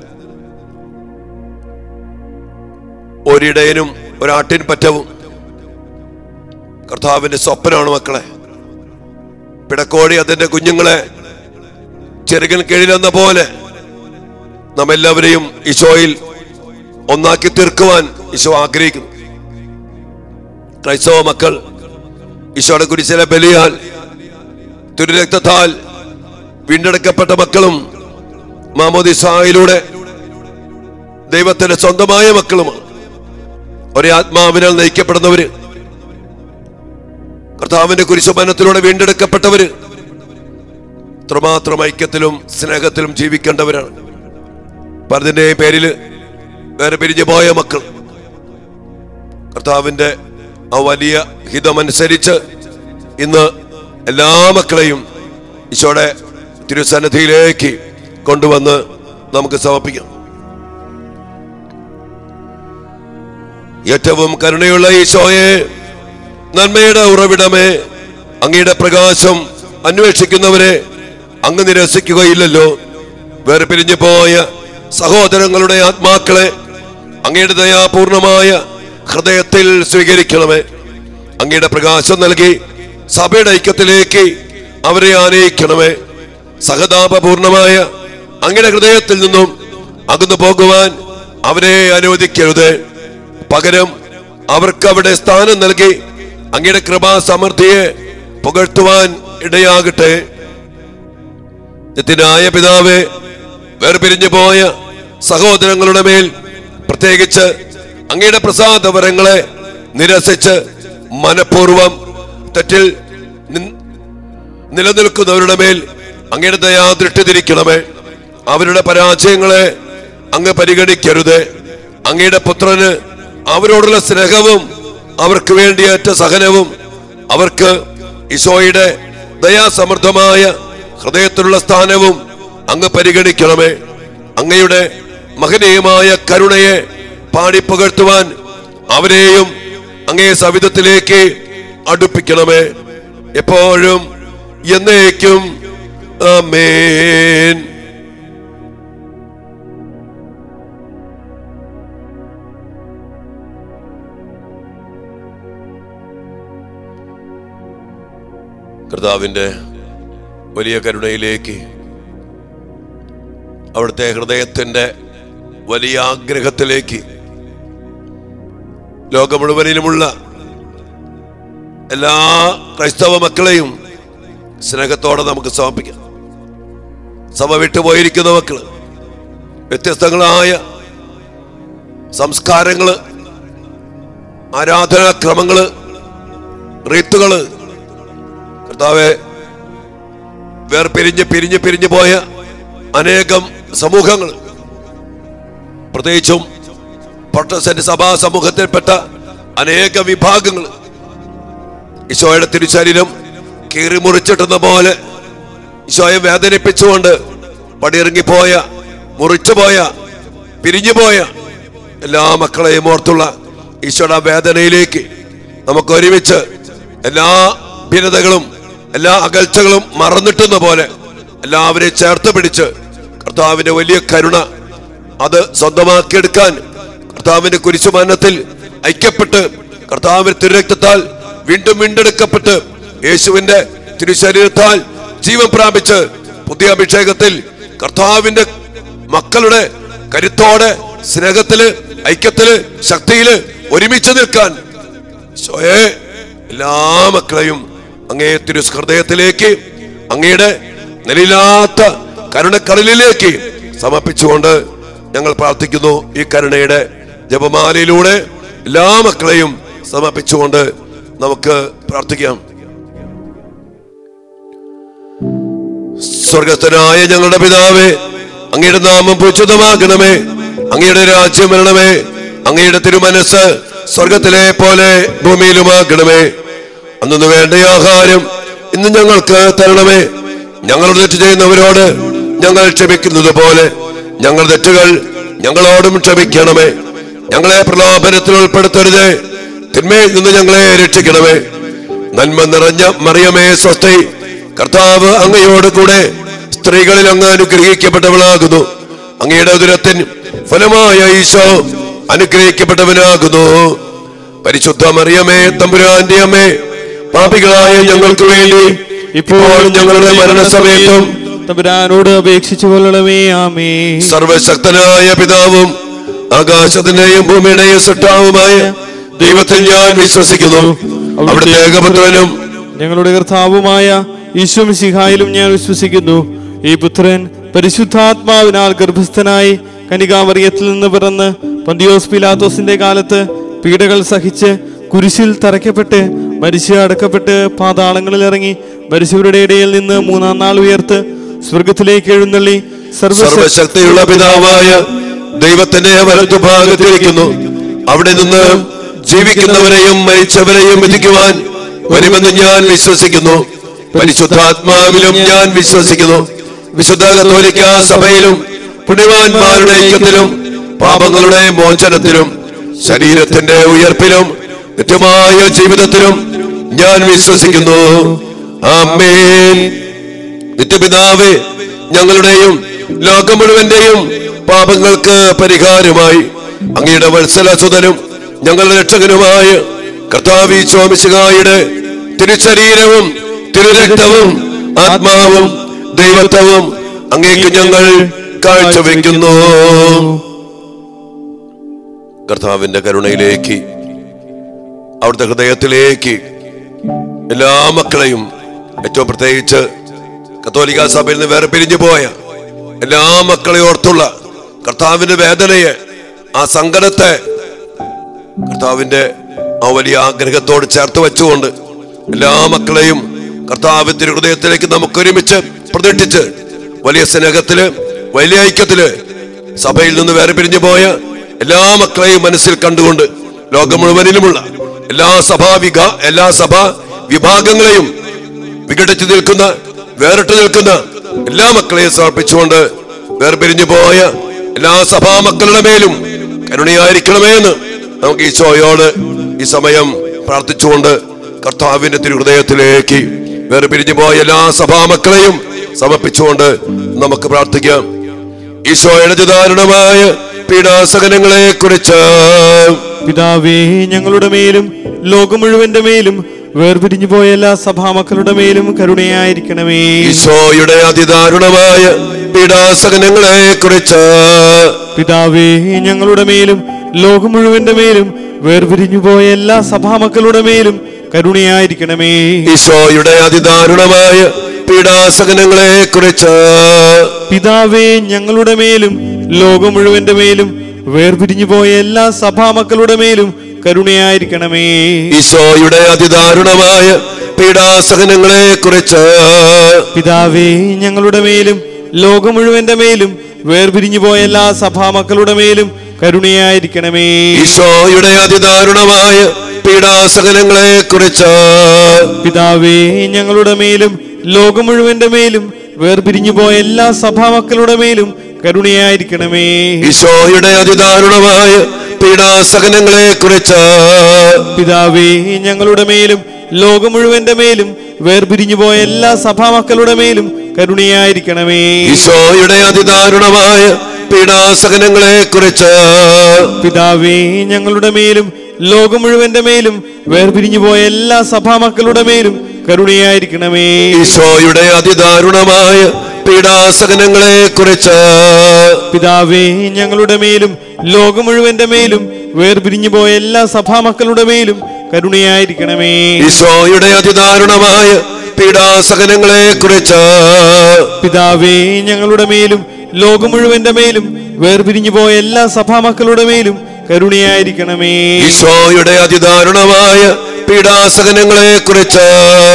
ഒരിടയനും ഒരാട്ടിൻ പറ്റവും കർത്താവിന്റെ സ്വപ്നമാണ് മക്കളെ പിടക്കോഴി അതിന്റെ കുഞ്ഞുങ്ങളെ ചെറുകൻ കീഴിലെന്ന പോലെ നമ്മെല്ലാവരെയും ഈശോയിൽ ഒന്നാക്കി തീർക്കുവാൻ ഈശോ ആഗ്രഹിക്കുന്നു ക്രൈസ്തവ മക്കൾ ഈശോയുടെ കുരിശിലെ ബലിയാൽ തിരുരക്തത്താൽ വീണ്ടെടുക്കപ്പെട്ട മക്കളും മാമോദിസായിലൂടെ ദൈവത്തിന്റെ സ്വന്തമായ മക്കളുമാണ് ഒരേ ആത്മാവിനാൽ നയിക്കപ്പെടുന്നവര് കർത്താവിന്റെ കുരിശുമനത്തിലൂടെ വീണ്ടെടുക്കപ്പെട്ടവര് ഇത്രമാത്രം ഐക്യത്തിലും സ്നേഹത്തിലും ജീവിക്കേണ്ടവരാണ് പലതിൻ്റെയും പേരിൽ വേറെ പിരിഞ്ഞു പോയ മക്കൾ കർത്താവിന്റെ ആ വലിയ ഹിതമനുസരിച്ച് ഇന്ന് എല്ലാ മക്കളെയും ഈശോയുടെ തിരുസന്നിധിയിലേക്ക് കൊണ്ടുവന്ന് നമുക്ക് സമർപ്പിക്കാം ഏറ്റവും കരുണയുള്ള ഈശോയെ നന്മയുടെ ഉറവിടമേ അങ്ങയുടെ പ്രകാശം അന്വേഷിക്കുന്നവരെ അങ്ങ് നിരസിക്കുകയില്ലല്ലോ വേറെ പിരിഞ്ഞു പോയ സഹോദരങ്ങളുടെ ആത്മാക്കളെ അങ്ങയുടെ ദയാപൂർണമായ ഹൃദയത്തിൽ സ്വീകരിക്കണമേ അങ്ങയുടെ പ്രകാശം നൽകി സഭയുടെ ഐക്യത്തിലേക്ക് അവരെ ആനയിക്കണമേ സഹതാപപൂർണമായ അങ്ങയുടെ ഹൃദയത്തിൽ നിന്നും അകന്നു പോകുവാൻ അവരെ അനുവദിക്കരുത് പകരം അവർക്ക് അവിടെ സ്ഥാനം നൽകി അങ്ങയുടെ കൃപാസമൃദ്ധിയെ പുകഴ്ത്തുവാൻ ഇടയാകട്ടെ നിത്യനായ പിതാവേ വേർപിരിഞ്ഞു പോയ സഹോദരങ്ങളുടെ മേൽ പ്രത്യേകിച്ച് അങ്ങയുടെ പ്രസാദവരങ്ങളെ നിരസിച്ച് മനഃപൂർവം തെറ്റിൽ നിൻ- നിലനിൽക്കുന്നവരുടെ മേൽ അങ്ങയുടെ ദയാദൃഷ്ടി തിരിക്കണമേ അവരുടെ പരാജയങ്ങളെ അങ്ങ് പരിഗണിക്കരുത് അങ്ങയുടെ പുത്രന് അവരോടുള്ള സ്നേഹവും അവർക്ക് വേണ്ടിയേറ്റ സഹനവും അവർക്ക് ഈശോയുടെ ദയാസമൃദ്ധമായ ഹൃദയത്തിലുള്ള സ്ഥാനവും അങ്ങ് പരിഗണിക്കണമേ അങ്ങയുടെ മഹനീയമായ കരുണയെ പാടിപ്പുകഴ്ത്തുവാൻ അവരെയും അങ്ങേ സവിധത്തിലേക്ക് അടുപ്പിക്കണമേ എപ്പോഴും എന്നേക്കും ആമേൻ കർത്താവിൻ്റെ വലിയ കരുണയിലേക്ക് അവിടുത്തെ ഹൃദയത്തിൻ്റെ വലിയ ആഗ്രഹത്തിലേക്ക് ലോകം മുഴുവനിലുമുള്ള എല്ലാ ക്രൈസ്തവ മക്കളെയും സ്നേഹത്തോടെ നമുക്ക് സമർപ്പിക്കാം സഭ വിട്ടുപോയിരിക്കുന്ന മക്കള് വ്യത്യസ്തങ്ങളായ സംസ്കാരങ്ങള് ആരാധനാക്രമങ്ങള് റീത്തുകള് കർത്താവെ വേർപിരിഞ്ഞ് പിരിഞ്ഞ് പിരിഞ്ഞു പോയ അനേകം സമൂഹങ്ങൾ പ്രത്യേകിച്ചും പ്രൊട്ടസ്റ്റന്റ് സഭാ സമൂഹത്തിൽപ്പെട്ട അനേക വിഭാഗങ്ങൾ ഈശോയുടെ തിരുശരീരം കീറി മുറിച്ചിട്ടുന്ന പോലെ ഈശോയെ വേദനിപ്പിച്ചുകൊണ്ട് പടിയിറങ്ങിപ്പോയ മുറിച്ചുപോയ പിരിഞ്ഞുപോയ എല്ലാ മക്കളെയും ഓർത്തുള്ള ഈശോയുടെ ആ വേദനയിലേക്ക് നമുക്ക് ഒരുമിച്ച് എല്ലാ ഭിന്നതകളും എല്ലാ അകൽച്ചകളും മറന്നിട്ടുന്ന പോലെ എല്ലാവരെയും ചേർത്ത് പിടിച്ച് കർത്താവിന്റെ വലിയ കരുണ അത് സ്വന്തമാക്കിയെടുക്കാൻ കർത്താവിന്റെ കുരിശുമാനത്തിൽ ഐക്യപ്പെട്ട് കർത്താവിന്റെ തിരുരക്തത്താൽ വീണ്ടും വീണ്ടെടുക്കപ്പെട്ട് യേശുവിന്റെ തിരുശരീരത്താൽ ജീവൻ പ്രാപിച്ച് പുതിയ അഭിഷേകത്തിൽ കർത്താവിന്റെ മക്കളുടെ കരുത്തോടെ സ്നേഹത്തില് ഐക്യത്തില് ശക്തിയില് ഒരുമിച്ച് നിൽക്കാൻ ഈശോയെ എല്ലാ മക്കളെയും അങ്ങേ തിരു ഹൃദയത്തിലേക്ക് അങ്ങയുടെ നിലയില്ലാത്ത കരുണക്കടലിലേക്ക് സമർപ്പിച്ചുകൊണ്ട് ഞങ്ങൾ പ്രാർത്ഥിക്കുന്നു ഈ കരുണയുടെ ജപമാലയിലൂടെ എല്ലാ മക്കളെയും സമർപ്പിച്ചുകൊണ്ട് നമുക്ക് പ്രാർത്ഥിക്കാം സ്വർഗസ്ഥനായ ഞങ്ങളുടെ പിതാവേ അങ്ങയുടെ നാമം പൂജിതമാകണമേ അങ്ങയുടെ രാജ്യം വരണമേ അങ്ങയുടെ തിരുമനസ് സ്വർഗത്തിലെ പോലെ ഭൂമിയിലുമാകണമേ അന്നു വേണ്ട ആഹാരം ഇന്ന് ഞങ്ങൾക്ക് തരണമേ ഞങ്ങളുടെ തെറ്റ് ചെയ്യുന്നവരോട് ഞങ്ങൾ ക്ഷമിക്കുന്നത് പോലെ ഞങ്ങളുടെ തെറ്റുകൾ ഞങ്ങളോടും ക്ഷമിക്കണമേ ഞങ്ങളെ പ്രലോഭനത്തിൽ ഉൾപ്പെടുത്തരുതേ തിന്മയിൽ നിന്ന് ഞങ്ങളെ രക്ഷിക്കണമേ നന്മ നിറഞ്ഞ മറിയമേ സ്വസ്തി കർത്താവ് അങ്ങയോട് കൂടെ സ്ത്രീകളിൽ അങ്ങ് അനുഗ്രഹിക്കപ്പെട്ടവളാകുന്നു അങ്ങയുടെ ഉദരത്തിൻ ഫലമായ ഈശോ അനുഗ്രഹിക്കപ്പെട്ടവനാകുന്നു പരിശുദ്ധ മറിയമേ തമ്പുരാന്റെ അമ്മേ പാപികളായ ഞങ്ങൾക്ക് വേണ്ടി ഇപ്പോൾ ഞങ്ങളുടെ മരണസമയത്തും തമ്പുരാനോട് അപേക്ഷിച്ചു കൊള്ളണമേ ആമേ സർവശക്തനായ പിതാവും ആകാശത്തിന്റെയും ഭൂമിയുടെയും സൃഷ്ടാവുമായ ദൈവത്തിൽ ഞാൻ വിശ്വസിക്കുന്നു അവിടുത്തെ ഏകപുത്രനും ഞങ്ങളുടെ കർത്താവുമായ ഈശ്വം സിഹായിലും ഞാൻ വിശ്വസിക്കുന്നു ഈ പുത്രൻ പരിശുദ്ധാത്മാവിനാൽ ഗർഭസ്ഥനായി കനികാമറിയത്തിൽ നിന്ന് പിറന്ന് പന്തിയോസ് പിലാത്തോസിന്റെ കാലത്ത് പീഡകൾ സഹിച്ച് കുരിശിൽ തറയ്ക്കപ്പെട്ട് മരിച്ച് അടക്കപ്പെട്ട് പാതാളങ്ങളിൽ ഇറങ്ങി മരിച്ചവരുടെ ഇടയിൽ നിന്ന് മൂന്നാം നാൾ ഉയർത്ത് സ്വർഗത്തിലേക്ക് എഴുന്നള്ളി സർവശക്തി സർവശക്തിയുള്ള പിതാവായ ദൈവത്തിന്റെ വലത്തുഭാഗത്തിരിക്കുന്നു അവിടെ നിന്ന് ജീവിക്കുന്നവരെയും മരിച്ചവരെയും വിധിക്കുവാൻ വരുമെന്ന് ഞാൻ വിശ്വസിക്കുന്നു പരിശുദ്ധാത്മാവിലും ഞാൻ വിശ്വസിക്കുന്നു വിശുദ്ധ കത്തോലിക്ക സഭയിലും പുണ്യവാന്മാരുടെ ഐക്യത്തിലും പാപങ്ങളുടെ മോചനത്തിലും ശരീരത്തിന്റെ ഉയർപ്പിലും നിത്യമായ ജീവിതത്തിലും ഞാൻ വിശ്വസിക്കുന്നു ആമേൻ നിത്യപിതാവേ ഞങ്ങളുടെയും ലോകം മുഴുവന്റെയും പാപങ്ങൾക്ക് പരിഹാരമായി അങ്ങയുടെ വത്സലസുതനും ഞങ്ങളുടെ രക്ഷകനുമായ കർത്താവി ചോമിശുകായുടെ തിരുശരീരവും തിരുരക്തവും ആത്മാവും ദൈവത്വവും അങ്ങേക്ക് ഞങ്ങൾ കാഴ്ചവെക്കുന്നു കർത്താവിന്റെ കരുണയിലേക്ക് അവിടുത്തെ ഹൃദയത്തിലേക്ക് എല്ലാ മക്കളെയും ഏറ്റവും പ്രത്യേകിച്ച് കത്തോലിക്ക സഭയിൽ നിന്ന് വേറെ പിരിഞ്ഞു പോയ എല്ലാ മക്കളെ ഓർത്തുള്ള കർത്താവിന്റെ വേദനയെ ആ സങ്കടത്തെ കർത്താവിന്റെ ആ വലിയ ആഗ്രഹത്തോട് ചേർത്ത് വെച്ചുകൊണ്ട് എല്ലാ മക്കളെയും കർത്താവിന്റെ ഹൃദയത്തിലേക്ക് നമുക്ക് ഒരുമിച്ച് പ്രതിഷ്ഠിച്ച് വലിയ സ്നേഹത്തില് വലിയ ഐക്യത്തില് സഭയിൽ നിന്ന് വേറെ പിരിഞ്ഞു പോയ എല്ലാ മക്കളെയും മനസ്സിൽ കണ്ടുകൊണ്ട് ലോകം മുഴുവനിലുമുള്ള എല്ലാ സഭാ വിക എല്ലാ സഭാ വിഭാഗങ്ങളെയും വിഘടിച്ചു നിൽക്കുന്ന വേറിട്ട് നിൽക്കുന്ന എല്ലാ മക്കളെയും സമർപ്പിച്ചുകൊണ്ട് വേർപിരിഞ്ഞു പോയ എല്ലാ സഭാ മക്കളുടെ മേലും കരുണയായിരിക്കണമേ എന്ന് നമുക്ക് ഈശോയോട് ഈ സമയം പ്രാർത്ഥിച്ചുകൊണ്ട് കർത്താവിന്റെ തിരുഹൃദയത്തിലേക്ക് വേർപിരിഞ്ഞു പോയ എല്ലാ സഭാ മക്കളെയും സമർപ്പിച്ചുകൊണ്ട് നമുക്ക് പ്രാർത്ഥിക്കാം ഈശോയുടെ ദാരുണമായ പീഡാസകനങ്ങളെ കുറിച്ച് പിതാവേ ഞങ്ങളുടെ മേലും ലോകം മുഴുവന്റെ മേലും വേർപിരിഞ്ഞു പോയ എല്ലാ സഭാമക്കളുടെ മേലും കരുണയായിരിക്കണമേ ഈശോയുടെ അതിദാരുണമായ പീഡാസകനങ്ങളെ കുറിച്ച് പിതാവേ ഞങ്ങളുടെ മേലും ലോകം മുഴുവന്റെ മേലും വേർപിരിഞ്ഞു പോയ എല്ലാ സഭാമക്കളുടെ മേലും കരുണയായിരിക്കണമേ ഈശോയുടെ അതിദാരുണമായ പീഡാസകനങ്ങളെ കുറിച്ച് പിതാവേ ഞങ്ങളുടെ മേലും ലോകം മുഴുവന്റെ മേലും വേർപിരിഞ്ഞു പോയ എല്ലാ സഭാമക്കളുടെ മേലും കരുണയായിരിക്കണമേ ഈശോയുടെ അതിദാരുണമായ പീഡാസകനങ്ങളെ കുറിച്ച് പിതാവേ ഞങ്ങളുടെ മേലും ലോകം മുഴുവന്റെ മേലും വേർപിരിഞ്ഞു പോയ എല്ലാ സഭാമക്കളുടെ മേലും കരുണയായിരിക്കണമേ ഈശോയുടെ അതിദാരുണമായ പീഡാസകനങ്ങളെ കുറിച്ച് പിതാവേ ഞങ്ങളുടെ മേലും ലോകം മുഴുവന്റെ മേലും വേർപിരിഞ്ഞു പോയ എല്ലാ സഭാമക്കളുടെ മേലും കരുണയായിരിക്കണമേ ഈശോയുടെ അതിദാരുണമായ പീഡാസകനങ്ങളെ കുറിച്ച് പിതാവേ ഞങ്ങളുടെ മേലും ലോകം മുഴുവന്റെ മേലും വേർപിരിഞ്ഞു പോയ എല്ലാ സഭാമക്കളുടെ മേലും കരുണയായിരിക്കണമേ ഈശോയുടെ അതിദാരുണമായ പീഡാസകനങ്ങളെ കുറിച്ച് പിതാവേ ഞങ്ങളുടെ മേലും ലോകം മുഴുവന്റെ മേലും വേർപിരിഞ്ഞു പോയ എല്ലാ സഭാമക്കളുടെ മേലും കരുണയായിരിക്കണമേ ഈശോയുടെ അതിദാരുണമായ പീഡാസകനങ്ങളെ കുറിച്ച് പിതാവേ ഞങ്ങളുടെ മേലും ലോകം മുഴുവന്റെ മേലും വേർപിരിഞ്ഞു പോയ എല്ലാ സഭാമക്കളുടെ മേലും കരുണയായിരിക്കണമേ ഈശോയുടെ അതിദാരുണമായ പീഡാസകനങ്ങളെ കുറിച്ച് പിതാവേ ഞങ്ങളുടെ മേലും ലോകം മുഴുവന്റെ മേലും വേർപിരിഞ്ഞു പോയ എല്ലാ സഭാമക്കളുടെ മേലും കരുണയായിരിക്കണമേ ഈശോയുടെ അതിദാരുണമായ പീഡാസകനങ്ങളെ കുറിച്ച്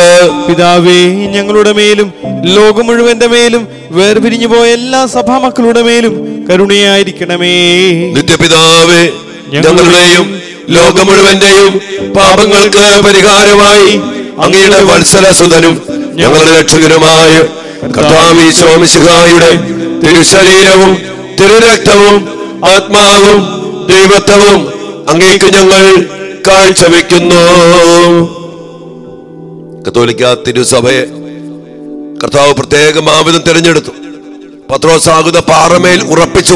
പിതാവേ ഞങ്ങളുടെ മേലും ലോകം മുഴുവന്റെ മേലും വേർപിരിഞ്ഞു പോയ എല്ലാ സഭാമക്കളുടെ മേലും കരുണയായിരിക്കണമേ നിത്യപിതാവേ ഞങ്ങളുടെയും ലോകം മുഴുവന്റെയും പാപങ്ങൾക്ക് പരിഹാരമായി അങ്ങയുടെ വത്സലസുതനും ഞങ്ങളുടെ രക്ഷകനുമായ കഥാമീശോമിശിഹായുടെ തിരുശരീരവും തിരുരക്തവും ആത്മാവും ദൈവത്വവും അങ്ങേക്ക് ഞങ്ങൾ കാഴ്ചവെക്കുന്നു കത്തോലിക്ക തിരുസഭയെ കർത്താവ് പ്രത്യേക മാവിധം തിരഞ്ഞെടുത്തു പത്രോസാകുത പാറമേൽ ഉറപ്പിച്ചു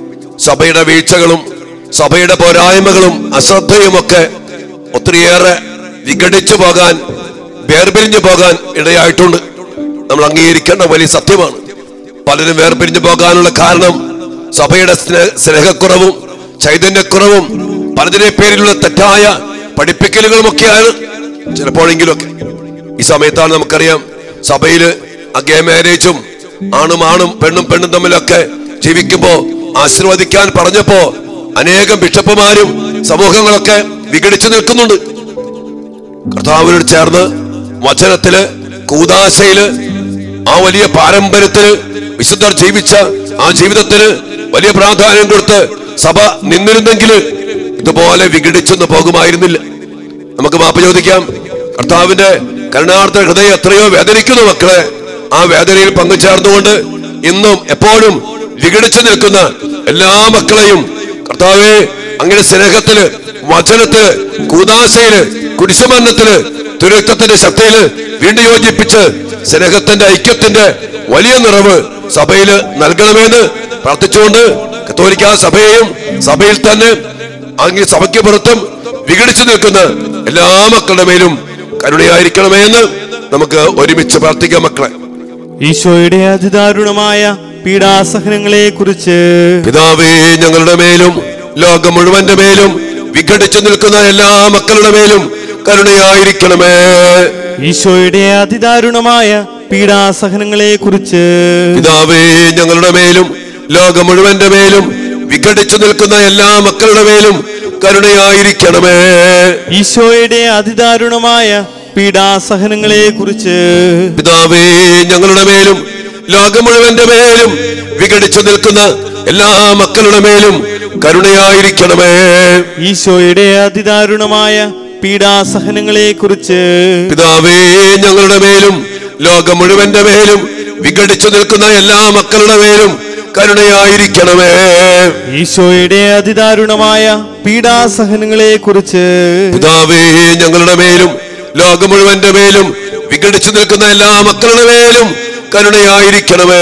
സഭയുടെ വീഴ്ചകളും സഭയുടെ പോരായ്മകളും അശ്രദ്ധയുമൊക്കെ ഒത്തിരിയേറെ വിഘടിച്ചു പോകാൻ വേർപിരിഞ്ഞു പോകാൻ ഇടയായിട്ടുണ്ട് നമ്മൾ അംഗീകരിക്കേണ്ട വലിയ സത്യമാണ് പലരും വേർപിരിഞ്ഞു പോകാനുള്ള കാരണം സഭയുടെ സ്നേ- സ്നേഹക്കുറവും ചൈതന്യക്കുറവും പലതിനെ പേരിലുള്ള തെറ്റായ പഠിപ്പിക്കലുകളുമൊക്കെയാണ് ചിലപ്പോഴെങ്കിലുമൊക്കെ ഈ സമയത്താണ് നമുക്കറിയാം സഭയില് അഗേ മാരേജും ആണും ആണും പെണ്ണും പെണ്ണും തമ്മിലൊക്കെ ജീവിക്കുമ്പോ ആശീർവദിക്കാൻ പറഞ്ഞപ്പോ അനേകം ബിഷപ്പുമാരും സമൂഹങ്ങളൊക്കെ വിഘടിച്ചു നിൽക്കുന്നുണ്ട് കർത്താവിനോട് ചേർന്ന് വചനത്തില് കൂതാശയില് ആ വലിയ പാരമ്പര്യത്തില് വിശുദ്ധർ ജീവിച്ച ആ ജീവിതത്തിന് വലിയ പ്രാധാന്യം കൊടുത്ത് സഭ നിന്നിരുന്നെങ്കിൽ ഇതുപോലെ വിഘടിച്ചൊന്ന് പോകുമായിരുന്നില്ല നമുക്ക് മാപ്പ് ചോദിക്കാം കർത്താവിന്റെ കരുണാർത്ഥ ഹൃദയം എത്രയോ വേദനിക്കുന്നു മക്കളെ ആ വേദനയിൽ പങ്കുചേർന്നുകൊണ്ട് ഇന്നും എപ്പോഴും വിഘടിച്ചു നിൽക്കുന്ന എല്ലാ മക്കളെയും കർത്താവെ അങ്ങനെ സ്നേഹത്തില് വചനത്തില് കൂതാശയില് കുരിശുമരണത്തില് തുരക്തത്തിന്റെ ശക്തിയില് വീണ്ടും യോജിപ്പിച്ച് സ്നേഹത്തിന്റെ ഐക്യത്തിന്റെ വലിയ നിറവ് സഭയില് നൽകണമെന്ന് പ്രാർത്ഥിച്ചുകൊണ്ട് കത്തോലിക്ക സഭയെയും സഭയിൽ തന്നെ അങ്ങ് സഭയ്ക്ക് പുറത്തും വിഘടിച്ചു നിൽക്കുന്ന എല്ലാ മക്കളുടെ മേലും കരുണയായിരിക്കണമേ എന്ന് നമുക്ക് ഒരുമിച്ച് പ്രാർത്ഥിക്കാം മക്കളെ ഈശോയുടെ അതിദാരുണമായ പീഡാസഹനങ്ങളെ കുറിച്ച് പിതാവേ ഞങ്ങളുടെ മേലും ലോകം മുഴുവന്റെ മേലും വിഘടിച്ചു നിൽക്കുന്ന എല്ലാ മക്കളുടെ മേലും കരുണയായിരിക്കണമേ ഈശോയുടെ അതിദാരുണമായ പീഡാസഹനങ്ങളെ കുറിച്ച് പിതാവേ ഞങ്ങളുടെ മേലും ലോകം മുഴുവന്റെ മേലും വിഘടിച്ചു നിൽക്കുന്ന എല്ലാ മക്കളുടെ മേലും കരുണയായിരിക്കണമേ ഈശോയുടെ അതിദാരുണമായ പീഡാസഹനങ്ങളെ കുറിച്ച് പിതാവേ ഞങ്ങളുടെ മേലും ലോകം മുഴുവന്റെ മേലും വിഘടിച്ചു നിൽക്കുന്ന എല്ലാ മക്കളുടെ മേലും കരുണയായിരിക്കണമേ ഈശോയുടെ അതിദാരുണമായ പീഡാസഹനങ്ങളെ കുറിച്ച് പിതാവേ ഞങ്ങളുടെ മേലും ലോകം മുഴുവന്റെ മേലും വിഘടിച്ചു നിൽക്കുന്ന എല്ലാ മക്കളുടെ മേലും കരുണയായിരിക്കണമേ ഈശോയുടെ അതിദാരുണമായ പീഡാസഹനങ്ങളെ കുറിച്ച് പിതാവേ ഞങ്ങളുടെ മേലും ലോകം മുഴുവന്റെ മേലും വിഘടിച്ചു നിൽക്കുന്ന എല്ലാ മക്കളുടെ മേലും കരുണയായിരിക്കണമേ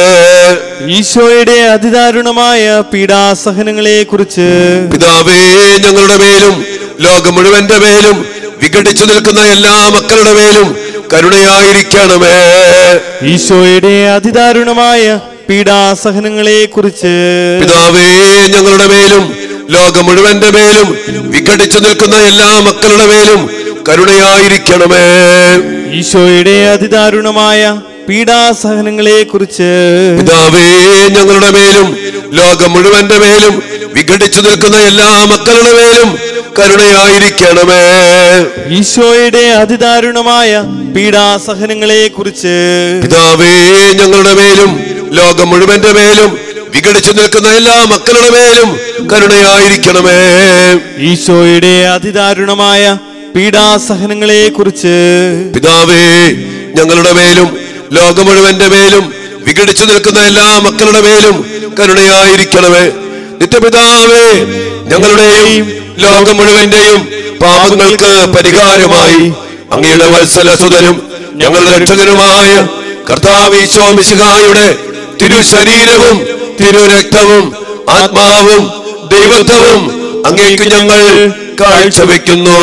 ഈശോയുടെ അതിദാരുണമായ പീഡാസഹനങ്ങളെ കുറിച്ച് പിതാവേ ഞങ്ങളുടെ മേലും ലോകം മുഴുവന്റെ മേലും വിഘടിച്ചു നിൽക്കുന്ന എല്ലാ മക്കളുടെ മേലും കരുണയായിരിക്കണമേ ഈശോയുടെ അതിദാരുണമായ പീഡാസഹനങ്ങളെ കുറിച്ച് പിതാവേ ഞങ്ങളുടെ മേലും ലോകം മുഴുവന്റെ മേലും വിഘടിച്ചു നിൽക്കുന്ന എല്ലാ മക്കളുടെ മേലും കരുണയായിരിക്കണമേ ഈശോയുടെ അതിദാരുണമായ പീഡാസഹനങ്ങളെ കുറിച്ച് പിതാവേ ഞങ്ങളുടെ മേലും ലോകം മുഴുവന്റെ മേലും വിഘടിച്ചു നിൽക്കുന്ന എല്ലാ മക്കളുടെ മേലും കരുണയായിരിക്കണമേ ഈശോയുടെ അതിദാരുണമായ പീഡാസഹനങ്ങളെ കുറിച്ച് പിതാവേ ഞങ്ങളുടെ മേലും ലോകം മുഴുവന്റെ മേലും വിഘടിച്ചു നിൽക്കുന്ന എല്ലാ മക്കളുടെ മേലും കരുണയായിരിക്കണമേ ഈശോയുടെ അതിദാരുണമായ പീഡാസഹനങ്ങളെ കുറിച്ച് പിതാവേ ഞങ്ങളുടെ മേലും ലോകം മുഴുവന്റെ മേലും വിഘടിച്ചു നിൽക്കുന്ന എല്ലാ മക്കളുടെ മേലും കരുണയായിരിക്കണമേ നിത്യപിതാവേ ഞങ്ങളുടെയും ലോകം മുഴുവന്റെയും പാപങ്ങൾക്ക് പരിഹാരമായി അങ്ങയുടെ വത്സല സുതനും ഞങ്ങളുടെ രക്ഷകനുമായ കർത്താവീശോ മിശിഹായുടെ തിരുശരീരവും തിരുരക്തവും ആത്മാവും ദൈവത്വവും അങ്ങേക്ക് ഞങ്ങൾ കാഴ്ചവെക്കുന്നു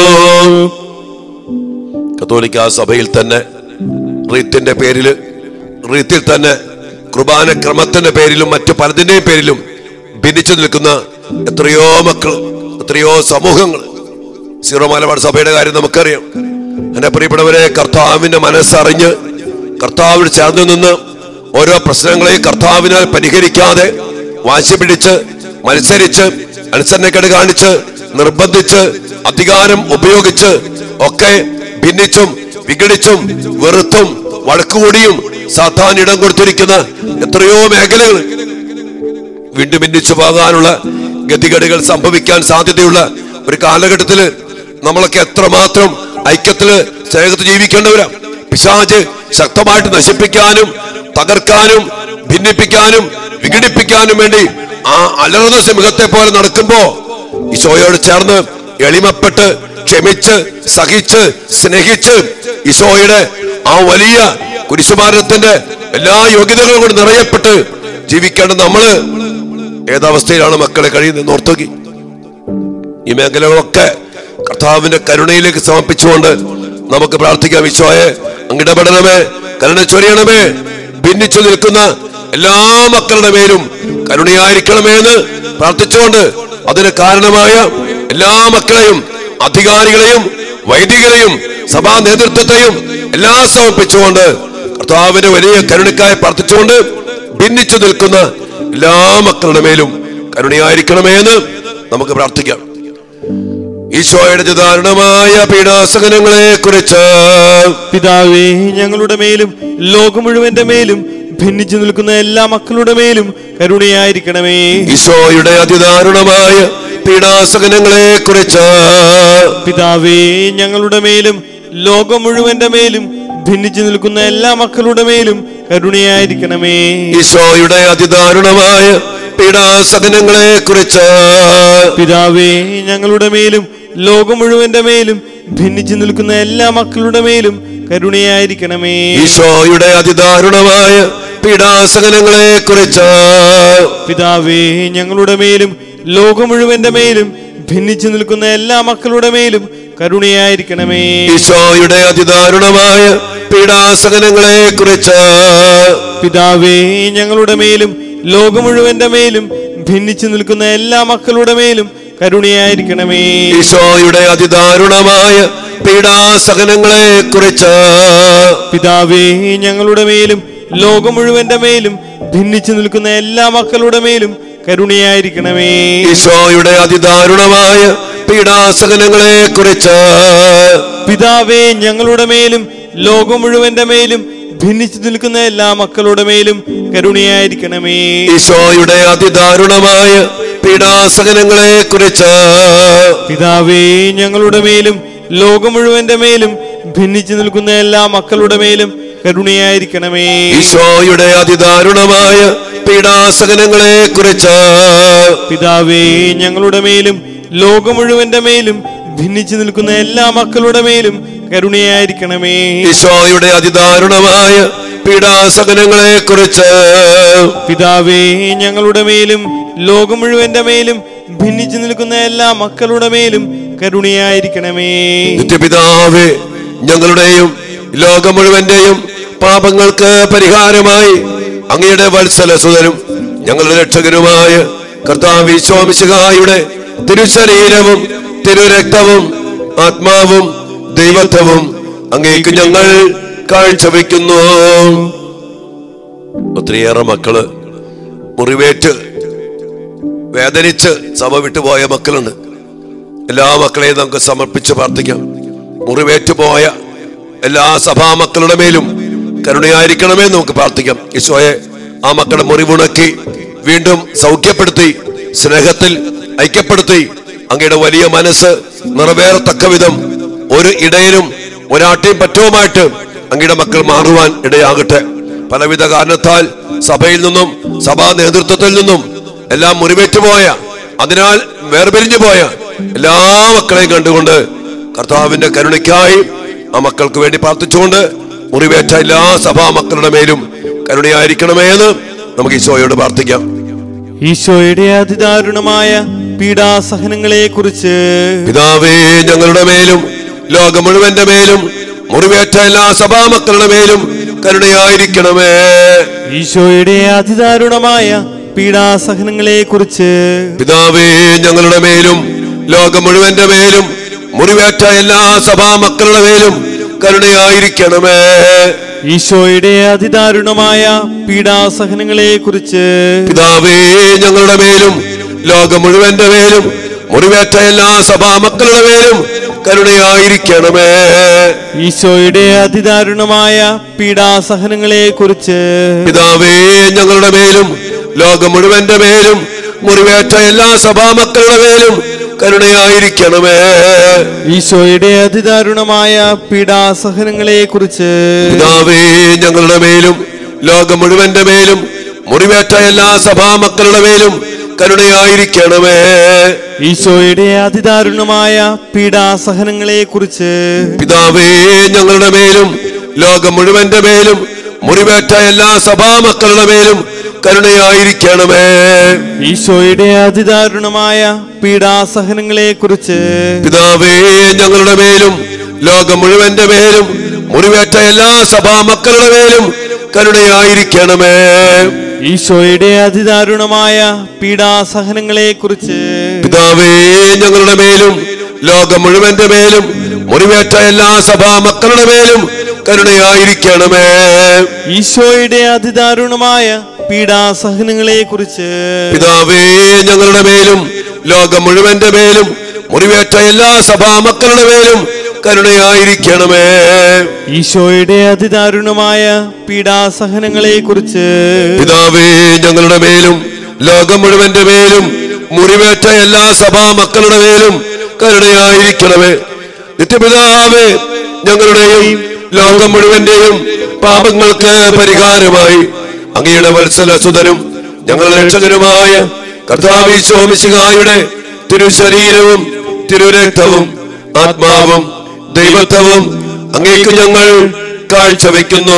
കത്തോലിക്ക സഭയിൽ തന്നെ റീത്തിന്റെ പേരില് റീത്തിൽ തന്നെ കുർബാന ക്രമത്തിന്റെ പേരിലും മറ്റു പലതിന്റെയും പേരിലും ഭിന്നിച്ചു നിൽക്കുന്ന എത്രയോ മക്കൾ എത്രയോ സമൂഹങ്ങൾ സീറോ മലബാർ സഭയുടെ കാര്യം നമുക്കറിയാം എന്റെ പ്രിയപ്പെട്ടവരെ കർത്താവിന്റെ മനസ്സറിഞ്ഞ് കർത്താവിൽ ചേർന്ന് നിന്ന് ഓരോ പ്രശ്നങ്ങളെയും കർത്താവിനാൽ പരിഹരിക്കാതെ വാശി പിടിച്ച് മത്സരിച്ച് അനുസരണക്കേട് കാണിച്ച് നിർബന്ധിച്ച് അധികാരം ഉപയോഗിച്ച് ഒക്കെ ഭിന്നിച്ചും വിഘടിച്ചും വെറുത്തും വഴക്കുകൂടിയും സാത്താൻ ഇടം കൊടുത്തിരിക്കുന്ന എത്രയോ മേഖലകൾ വീണ്ടും ഭിന്നിച്ചു പോകാനുള്ള ഗതികേടുകൾ സംഭവിക്കാൻ സാധ്യതയുള്ള ഒരു കാലഘട്ടത്തില് നമ്മളൊക്കെ എത്രമാത്രം ഐക്യത്തില് സ്നേഹത്തിൽ ജീവിക്കേണ്ടവരാ പിശാജ് ശക്തമായിട്ട് നശിപ്പിക്കാനും തകർക്കാനും ഭിന്നിപ്പിക്കാനും വിഘടിപ്പിക്കാനും വേണ്ടി ആ അലർന്ന സിംഹത്തെ പോലെ നടക്കുമ്പോ ഈശോയോട് ചേർന്ന് എളിമപ്പെട്ട് ക്ഷമിച്ച് സഹിച്ച് സ്നേഹിച്ച് ഈശോയുടെ ആ വലിയ കുരിശുമാരത്തിന്റെ എല്ലാ യോഗ്യതകളും കൊണ്ട് നിറയപ്പെട്ട് ജീവിക്കേണ്ട നമ്മള് ഏതവസ്ഥയിലാണ് മക്കളെ കഴിയുന്നത് ഓർത്തോക്കി ഈ മേഖലകളൊക്കെ കർത്താവിന്റെ കരുണയിലേക്ക് സമർപ്പിച്ചുകൊണ്ട് നമുക്ക് പ്രാർത്ഥിക്കാം ഈശോയെ അങ്ങിടപെടണമേ കരുണ ചൊരിയണമേ ഭിന്നിച്ചു നിൽക്കുന്ന എല്ലാ മക്കളുടെ മേലും കരുണയായിരിക്കണമേ എന്ന് പ്രാർത്ഥിച്ചുകൊണ്ട് അതിന് കാരണമായ എല്ലാ മക്കളെയും അധികാരികളെയും വൈദികരെയും സഭാ നേതൃത്വത്തെയും എല്ലാം സമർപ്പിച്ചുകൊണ്ട് കർത്താവിന്റെ വലിയ കരുണയ്ക്കായി പ്രാർത്ഥിച്ചുകൊണ്ട് ഭിന്നിച്ചു നിൽക്കുന്ന എല്ലാ മക്കളുടെ മേലും കരുണയായിരിക്കണമേ എന്ന് നമുക്ക് പ്രാർത്ഥിക്കാം ഈശോയുടെ ദാരുണമായ പീഡാസകനങ്ങളെ കുറിച്ച് പിതാവേ ഞങ്ങളുടെ മേലും ലോകം മുഴുവന്റെ മേലും ഭിന്നിച്ചു നിൽക്കുന്ന എല്ലാ മക്കളുടെ മേലും കരുണയായിരിക്കണമേ ഈശോയുടെ അതിദാരുണമായ പീഡാസകനങ്ങളെ കുറിച്ച് പിതാവേ ഞങ്ങളുടെ മേലും ലോകം മുഴുവന്റെ മേലും ഭിന്നിച്ചു നിൽക്കുന്ന എല്ലാ മക്കളുടെ മേലും കരുണയായിരിക്കണമേ ഈശോയുടെ അതിദാരുണമായ പീഡാസകനങ്ങളെ കുറിച്ച് പിതാവേ ഞങ്ങളുടെ മേലും ലോകം മുഴുവന്റെ മേലും ഭിന്നിച്ചു നിൽക്കുന്ന എല്ലാ മക്കളുടെ മേലും കരുണയായിരിക്കണമേ ഈശോയുടെ അതിദാരുണമായ പീഡാസകനങ്ങളെ കുറിച്ച് പിതാവേ ഞങ്ങളുടെ മേലും ലോകം മുഴുവന്റെ മേലും ഭിന്നിച്ചു നിൽക്കുന്ന എല്ലാ മക്കളുടെ മേലും കരുണയായിരിക്കണമേ ഈശോയുടെ അതിദാരുണമായ പീഡാസകനങ്ങളെ കുറിച്ച് പിതാവേ ഞങ്ങളുടെ മേലും ലോകം മുഴുവന്റെ മേലും ഭിന്നിച്ചു നിൽക്കുന്ന എല്ലാ മക്കളുടെ മേലും കരുണയായിരിക്കണമേ ഈശോയുടെ അതിദാരുണമായ പീഡാസകനങ്ങളെ കുറിച്ച് പിതാവേ ഞങ്ങളുടെ മേലും ലോകം മുഴുവന്റെ മേലും ഭിന്നിച്ചു നിൽക്കുന്ന എല്ലാ മക്കളുടെ മേലും കരുണയായിരിക്കണമേ ഈശോയുടെ അതിദാരുണമായ പീഡാസകനങ്ങളെ കുറിച്ച് പിതാവേ ഞങ്ങളുടെ മേലും ലോകം മുഴുവന്റെ മേലും ഭിന്നിച്ചു നിൽക്കുന്ന എല്ലാ മക്കളുടെ മേലും കരുണയായിരിക്കണമേ ഈശോയുടെ അതിദാരുണമായ പീഡാസകനങ്ങളെ കുറിച്ച് പിതാവേ ഞങ്ങളുടെ മേലും ലോകം മുഴുവന്റെ മേലും ഭിന്നിച്ചു നിൽക്കുന്ന എല്ലാ മക്കളുടെ മേലും കരുണയായിരിക്കണമേ ഈശോയുടെ അതിദാരുണമായ പീഡാസകനങ്ങളെ കുറിച്ച് പിതാവേ ഞങ്ങളുടെ മേലും ലോകം മുഴുവന്റെ മേലും ഭിന്നിച്ചു നിൽക്കുന്ന എല്ലാ മക്കളുടെ മേലും കരുണയായിരിക്കണമേ ഈശോയുടെ അതിദാരുണമായ പീഡാസകനങ്ങളെ കുറിച്ച് പിതാവേ ഞങ്ങളുടെ മേലും ലോകം മുഴുവന്റെ മേലും ഭിന്നിച്ചു നിൽക്കുന്ന എല്ലാ മക്കളുടെ മേലും കരുണയായിരിക്കണമേ നിത്യപിതാവേ ഞങ്ങളുടെയും ലോകം മുഴുവന്റെയും പാപങ്ങൾക്ക് പരിഹാരമായി അങ്ങയുടെ വത്സലസുതനും ഞങ്ങളുടെ രക്ഷകനുമായ കർത്താവ് വിശ്വാമിശുകായുടെ തിരുശരീരവും തിരുരക്തവും ആത്മാവും ദൈവത്വവും അങ്ങേക്ക് ഞങ്ങൾ കാഴ്ചവെക്കുന്നു ഒത്തിരിയേറെ മക്കള് മുറിവേറ്റ് വേദനിച്ച് സഭ വിട്ടുപോയ മക്കളുണ്ട് എല്ലാ മക്കളെയും നമുക്ക് സമർപ്പിച്ച് പ്രാർത്ഥിക്കാം മുറിവേറ്റ് പോയ എല്ലാ സഭാ മക്കളുടെ മേലും കരുണയായിരിക്കണമേ എന്ന് നമുക്ക് പ്രാർത്ഥിക്കാം ഈശോയെ ആ മക്കളെ മുറിവുണക്കി വീണ്ടും സൗഖ്യപ്പെടുത്തി സ്നേഹത്തിൽ ഐക്യപ്പെടുത്തി അങ്ങയുടെ വലിയ മനസ്സ് നിറവേറത്തക്ക വിധം ഒരു ഇടയനും ഒരാട്ടിയും പറ്റവുമായിട്ട് അങ്ങയുടെ മക്കൾ മാറുവാൻ ഇടയാകട്ടെ പലവിധ കാരണത്താൽ സഭയിൽ നിന്നും സഭാ നേതൃത്വത്തിൽ നിന്നും എല്ലാം മുറിവേറ്റ് പോയ അതിനാൽ വേർപിരിഞ്ഞു പോയ എല്ലാ മക്കളെയും കണ്ടുകൊണ്ട് കർത്താവിന്റെ കരുണയ്ക്കായി ആ മക്കൾക്ക് വേണ്ടി പ്രാർത്ഥിച്ചുകൊണ്ട് മുറിവേറ്റ എല്ലാ സഭാ മക്കളുടെ മേലും കരുണയായിരിക്കണമേ എന്ന് നമുക്ക് ഈശോയോട് പ്രാർത്ഥിക്കാം ഈശോയുടെ അതിദാരുണമായ പീഡാസഹനങ്ങളെ കുറിച്ച് പിതാവേ ഞങ്ങളുടെ മേലും ലോകം മുഴുവന്റെ മേലും മുറിവേറ്റ എല്ലാ സഭാ മക്കളുടെ മേലും കരുണയായിരിക്കണമേ ഈശോയുടെ അതിദാരുണമായ പീഡാസഹനങ്ങളെ കുറിച്ച് പിതാവേ ഞങ്ങളുടെ മേലും ലോകം മുഴുവന്റെ മേലും മുറിവേറ്റ എല്ലാ സഭാ മക്കളുടെ മേലും കരുണയായിരിക്കണമേ ഈശോയുടെ അതിദാരുണമായ പീഡാസഹനങ്ങളെ കുറിച്ച് പിതാവേ ഞങ്ങളുടെ മേലും ലോകം മുഴുവന്റെ മേലും മുറിവേറ്റ എല്ലാ സഭാ മക്കളുടെ മേലും കരുണയായിരിക്കണമേ ഈശോയുടെ അതിദാരുണമായ പീഡാസഹനങ്ങളെ കുറിച്ച് പിതാവേ ഞങ്ങളുടെ മേലും ലോകം മുഴുവന്റെ മേലും മുറിവേറ്റ എല്ലാ സഭാ മക്കളുടെ മേലും കരുണയായിരിക്കണമേ ഈശോയുടെ അതിദാരുണമായ പീഡാസഹനങ്ങളെ കുറിച്ച് പിതാവേ ഞങ്ങളുടെ മേലും ലോകം മുഴുവന്റെ മേലും മുറിവേറ്റ എല്ലാ സഭാ മക്കളുടെ മേലും കരുണയായിരിക്കണമേ ഈശോയുടെ അതിദാരുണമായ പീഡാസഹനങ്ങളെ കുറിച്ച് പിതാവേ ഞങ്ങളുടെ മേലും ലോകം മുഴുവന്റെ മേലും മുറിവേറ്റ എല്ലാ സഭാ മക്കളുടെ മേലും കരുണയായിരിക്കണമേ ഈശോയുടെ അതിദാരുണമായ പീഡാസഹനങ്ങളെ കുറിച്ച് പിതാവേ ഞങ്ങളുടെ മേലും ലോകം മുഴുവന്റെ മേലും മുറിവേറ്റ എല്ലാ സഭാ മക്കളുടെ മേലും കരുണയായിരിക്കണമേ ഈശോയുടെ അതിദാരുണമായ പീഡാസഹനങ്ങളെ കുറിച്ച് പിതാവേ ഞങ്ങളുടെ മേലും ലോകം മുഴുവന്റെ മേലും മുറിവേറ്റ എല്ലാ സഭാ മക്കളുടെ മേലും കരുണയായിരിക്കണമേ ഈശോയുടെ അതിദാരുണമായ പീഡാസഹനങ്ങളെ കുറിച്ച് പിതാവേ ഞങ്ങളുടെ മേലും ലോകം മുഴുവന്റെ മേലും മുറിവേറ്റ എല്ലാ സഭാ മക്കളുടെ മേലും കരുണയായിരിക്കണമേ ഈശോയുടെ അതിദാരുണമായ പീഡാസഹനങ്ങളെ കുറിച്ച് പിതാവേ ഞങ്ങളുടെ മേലും ലോകം മുഴുവന്റെ മേലും മുറിവേറ്റ എല്ലാ സഭാ മക്കളുടെ മേലും കരുണയായിരിക്കണമേ നിത്യപിതാവേ ഞങ്ങളുടെയും ലോകം മുഴുവന്റെയും പാപങ്ങൾക്ക് പരിഹാരമായി അങ്ങയുടെ വത്സല സുതനും ഞങ്ങളുടെ രക്ഷകനുമായ കർത്താവിശോമിശികായുടെ തിരുശരീരവും തിരുരക്തവും ആത്മാവും ദൈവത്വവും അങ്ങേക്ക് ഞങ്ങൾ കാഴ്ചവെക്കുന്നു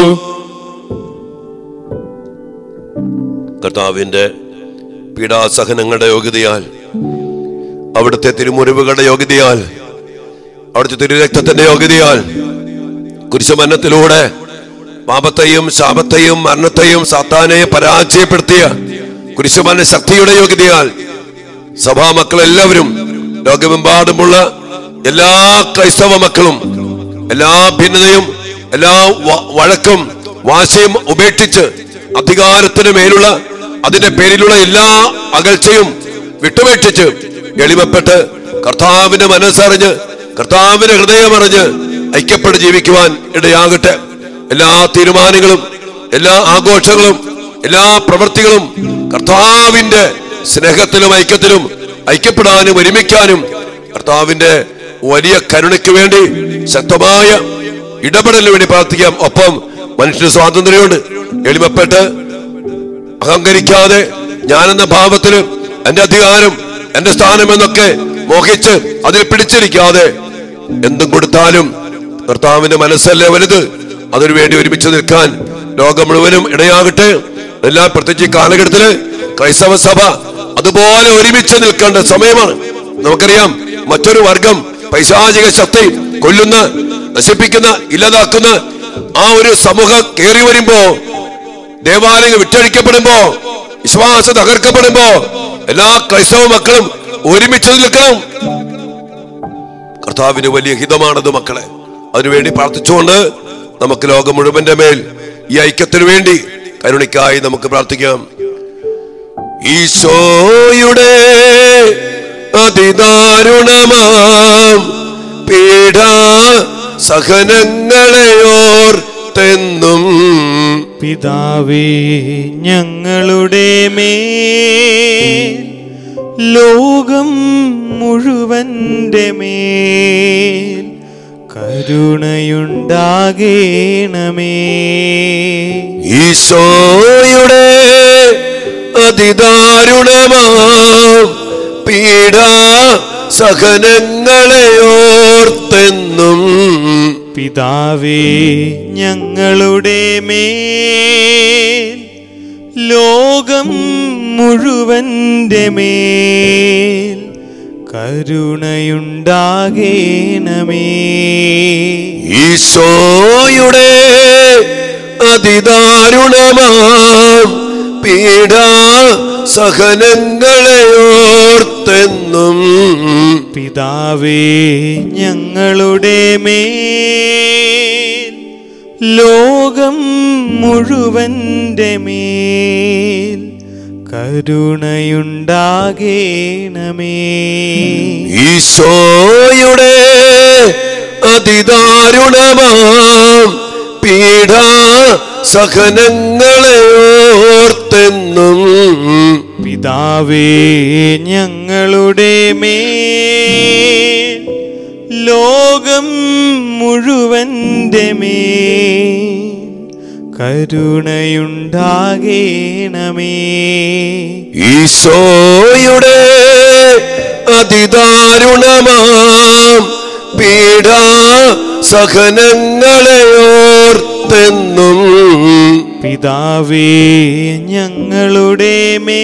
കർത്താവിന്റെ പീഡാസഹനങ്ങളുടെ യോഗ്യതയാൽ അവിടുത്തെ തിരുമുറിവുകളുടെ യോഗ്യതയാൽ അവിടുത്തെ തിരുരക്തത്തിന്റെ യോഗ്യതയാൽ കുരിശുമരണത്തിലൂടെ പാപത്തെയും ശാപത്തെയും മരണത്തെയും സാത്താനെയും പരാജയപ്പെടുത്തിയ കുരിശുമരണ ശക്തിയുടെ യോഗ്യതയാൽ സഭാ മക്കളെല്ലാവരും ലോകമെമ്പാടുമുള്ള എല്ലാ ക്രൈസ്തവ മക്കളും എല്ലാ ഭിന്നതയും എല്ലാ വ- വഴക്കും വാശയും ഉപേക്ഷിച്ച് അധികാരത്തിന് മേലുള്ള അതിന്റെ പേരിലുള്ള എല്ലാ അകൽച്ചയും വിട്ടുപേക്ഷിച്ച് എളിമപ്പെട്ട് കർത്താവിന്റെ മനസ്സറിഞ്ഞ് കർത്താവിന്റെ ഹൃദയമറിഞ്ഞ് ഐക്യപ്പെട്ട് ജീവിക്കുവാൻ ഇടയാകട്ടെ എല്ലാ തീരുമാനങ്ങളും എല്ലാ ആഘോഷങ്ങളും എല്ലാ പ്രവൃത്തികളും കർത്താവിന്റെ സ്നേഹത്തിലും ഐക്യത്തിലും ഐക്യപ്പെടാനും ഒരുമിക്കാനും കർത്താവിന്റെ വലിയ കരുണയ്ക്ക് വേണ്ടി ശക്തമായ ഇടപെടലിന് വേണ്ടി പ്രാർത്ഥിക്കാം ഒപ്പം മനുഷ്യന് സ്വാതന്ത്ര്യമുണ്ട് എളിമപ്പെട്ട് അഹങ്കരിക്കാതെ ഞാനെന്ന ഭാവത്തില് എന്റെ അധികാരം എന്റെ സ്ഥാനം എന്നൊക്കെ മോഹിച്ച് അതിൽ പിടിച്ചിരിക്കാതെ എന്തും കൊടുത്താലും കർത്താവിന്റെ മനസ്സല്ലേ വലുത് അതിനു വേണ്ടി ഒരുമിച്ച് നിൽക്കാൻ ലോകം മുഴുവനും ഇടയാകട്ടെ എല്ലാ പ്രത്യേകിച്ച് ഈ കാലഘട്ടത്തില് ക്രൈസ്തവ സഭ അതുപോലെ ഒരുമിച്ച് നിൽക്കേണ്ട സമയമാണ് നമുക്കറിയാം മറ്റൊരു വർഗം പൈശാചിക ശക്തി കൊല്ലുന്ന നശിപ്പിക്കുന്ന ഇല്ലാതാക്കുന്ന ആ ഒരു സമൂഹം കയറി വരുമ്പോ ദേവാലയങ്ങൾ വിറ്റഴിക്കപ്പെടുമ്പോ വിശ്വാസം തകർക്കപ്പെടുമ്പോ എല്ലാ ക്രൈസ്തവ മക്കളും ഒരുമിച്ച് നിൽക്കണം കർത്താവിന് വലിയ ഹിതമാണത് മക്കളെ അതിനുവേണ്ടി പ്രാർത്ഥിച്ചുകൊണ്ട് നമുക്ക് ലോകം മുഴുവന്റെ മേൽ ഈ ഐക്യത്തിനു വേണ്ടി കരുണിക്കായി നമുക്ക് പ്രാർത്ഥിക്കാം ഈശോയുടെ അതിദാരുണമാം പീഡ സഹനങ്ങളെയോർത്തെന്നും പിതാവേ ഞങ്ങളുടെ മേൽ ലോകം മുഴുവന്റെ മേൽ കരുണയുണ്ടാകേണമേ ഈശോയുടെ അതിദാരുണമാം പീഡ സഹനങ്ങളെയോർത്തെന്നും പിതാവേ ഞങ്ങളുടെ മേൽ ലോകം മുഴുവന്റെ മേൽ കരുണയുണ്ടാകേണമേ ഈശോയുടെ അതിദാരുണമാം പീഡ സഹനങ്ങളെയോർത്തെന്നും പിതാവേ ഞങ്ങളുടെ മേൽ ലോകം മുഴുവന്റെ മേൽ കരുണയുണ്ടാകേണമേ ഈശോയുടെ അതിദാരുണമാം പീഡ സഹനങ്ങളെയോർത്തെന്നും പിതാവേ ഞങ്ങളുടെ മേൽ ലോകം മുഴുവന്റെ മേൽ കരുണയുണ്ടാകേണമേ ഈശോയുടെ അതിദാരുണമാം പീഡ സഹനങ്ങളെയോർത്തെന്നും പിതാവേ ഞങ്ങളുടെ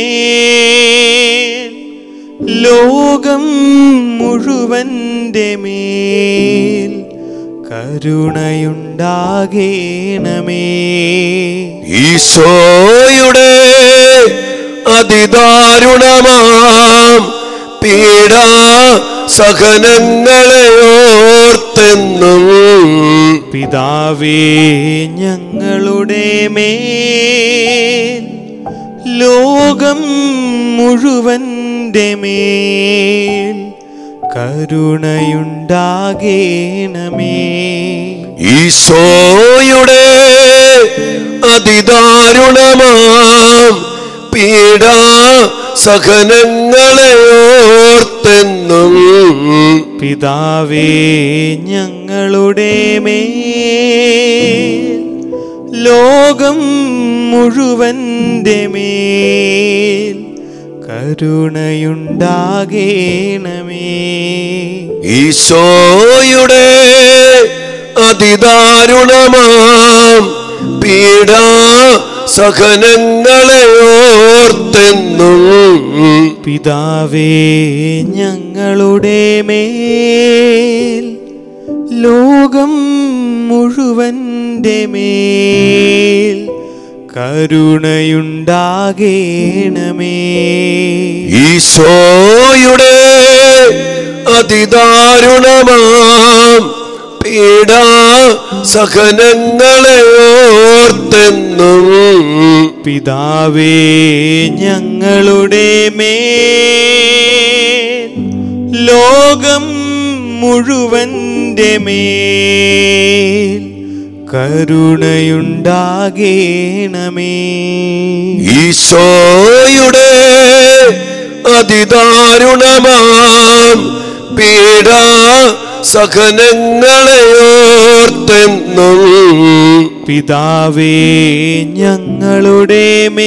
മേൽ ലോകം മുഴുവന്റെ മേൽ കരുണയുണ്ടാകേണമേ ഈശോയുടെ അതിദാരുണമാം പീഡ സഹനങ്ങളെയോർത്തെന്നും പിതാവേ ഞങ്ങളുടെ മേൽ ലോകം മുഴുവന്റെ മേൽ കരുണയുണ്ടാകേണമേ ഈശോയുടെ അതിദാരുണമാം പീഡ സഹനങ്ങളെയോർത്തെന്നും പിതാവേ ഞങ്ങളുടെ മേൽ ലോകം മുഴുവന്റെ മേൽ കരുണയുണ്ടാകേണമേ ഈശോയുടെ അതിദാരുണമാം പീഡ സഹനങ്ങളെയോർത്തെന്നും പിതാവേ ഞങ്ങളുടെ മേൽ ലോകം മുഴുവന്റെ മേൽ കരുണയുണ്ടാകേണമേ ഈശോയുടെ അതിദാരുണമാം പീഡ സഹനങ്ങളെയോർത്തെന്നും പിതാവേ ഞങ്ങളുടെ മേൽ ലോകം മുഴുവന്റെ മേൽ കരുണയുണ്ടാകേണമേ ഈശോയുടെ അതിദാരുണമാം പീഡ സഹനങ്ങളെയോർത്തെന്നും പിതാവേ ഞങ്ങളുടെ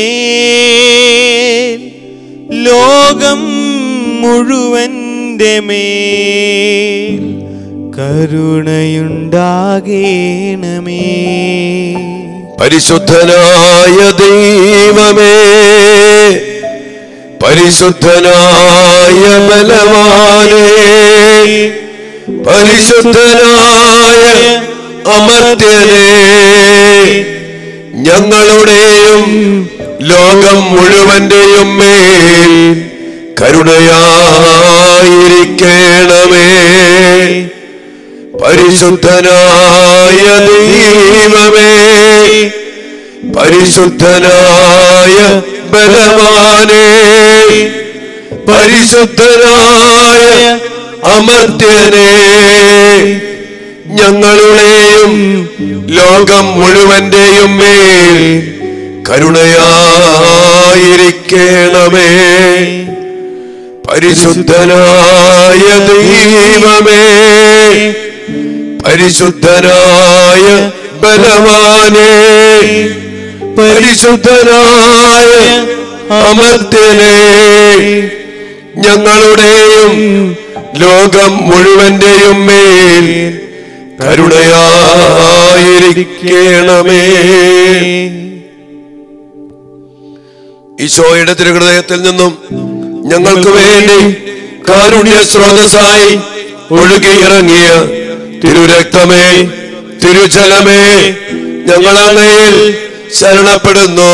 മേൽ ലോകം മുഴുവന്റെ മേൽ കരുണയുണ്ടാകേണമേ പരിശുദ്ധനായ ദൈവമേ പരിശുദ്ധനായ ബലവാനേ പരിശുദ്ധനായ അമർത്യനേ ഞങ്ങളുടെയും ലോകം മുഴുവന്റെയും മേൽ കരുണയായിരിക്കണമേ പരിശുദ്ധനായ ദൈവമേ പരിശുദ്ധനായ ബലവാനേ പരിശുദ്ധനായ അമർത്യനേ ഞങ്ങളുടെയും ലോകം മുഴുവന്റെയും മേൽ കരുണയായിരിക്കണമേ പരിശുദ്ധനായ ദൈവമേ പരിശുദ്ധനായ ബലവാനേ പരിശുദ്ധനായ അമർത്യനേ ഞങ്ങളുടെയും ലോകം മുഴുവന്റെയും മേൽ കരുണയായിരിക്കണമേ ഈശോയുടെ തിരുഹൃദയത്തിൽ നിന്നും ഞങ്ങൾക്ക് വേണ്ടി കാരുണ്യ സ്രോതസ്സായി ഒഴുകിയിറങ്ങിയ തിരുരക്തമേ തിരുജലമേ ഞങ്ങൾ അങ്ങയിൽ ശരണപ്പെടുന്നു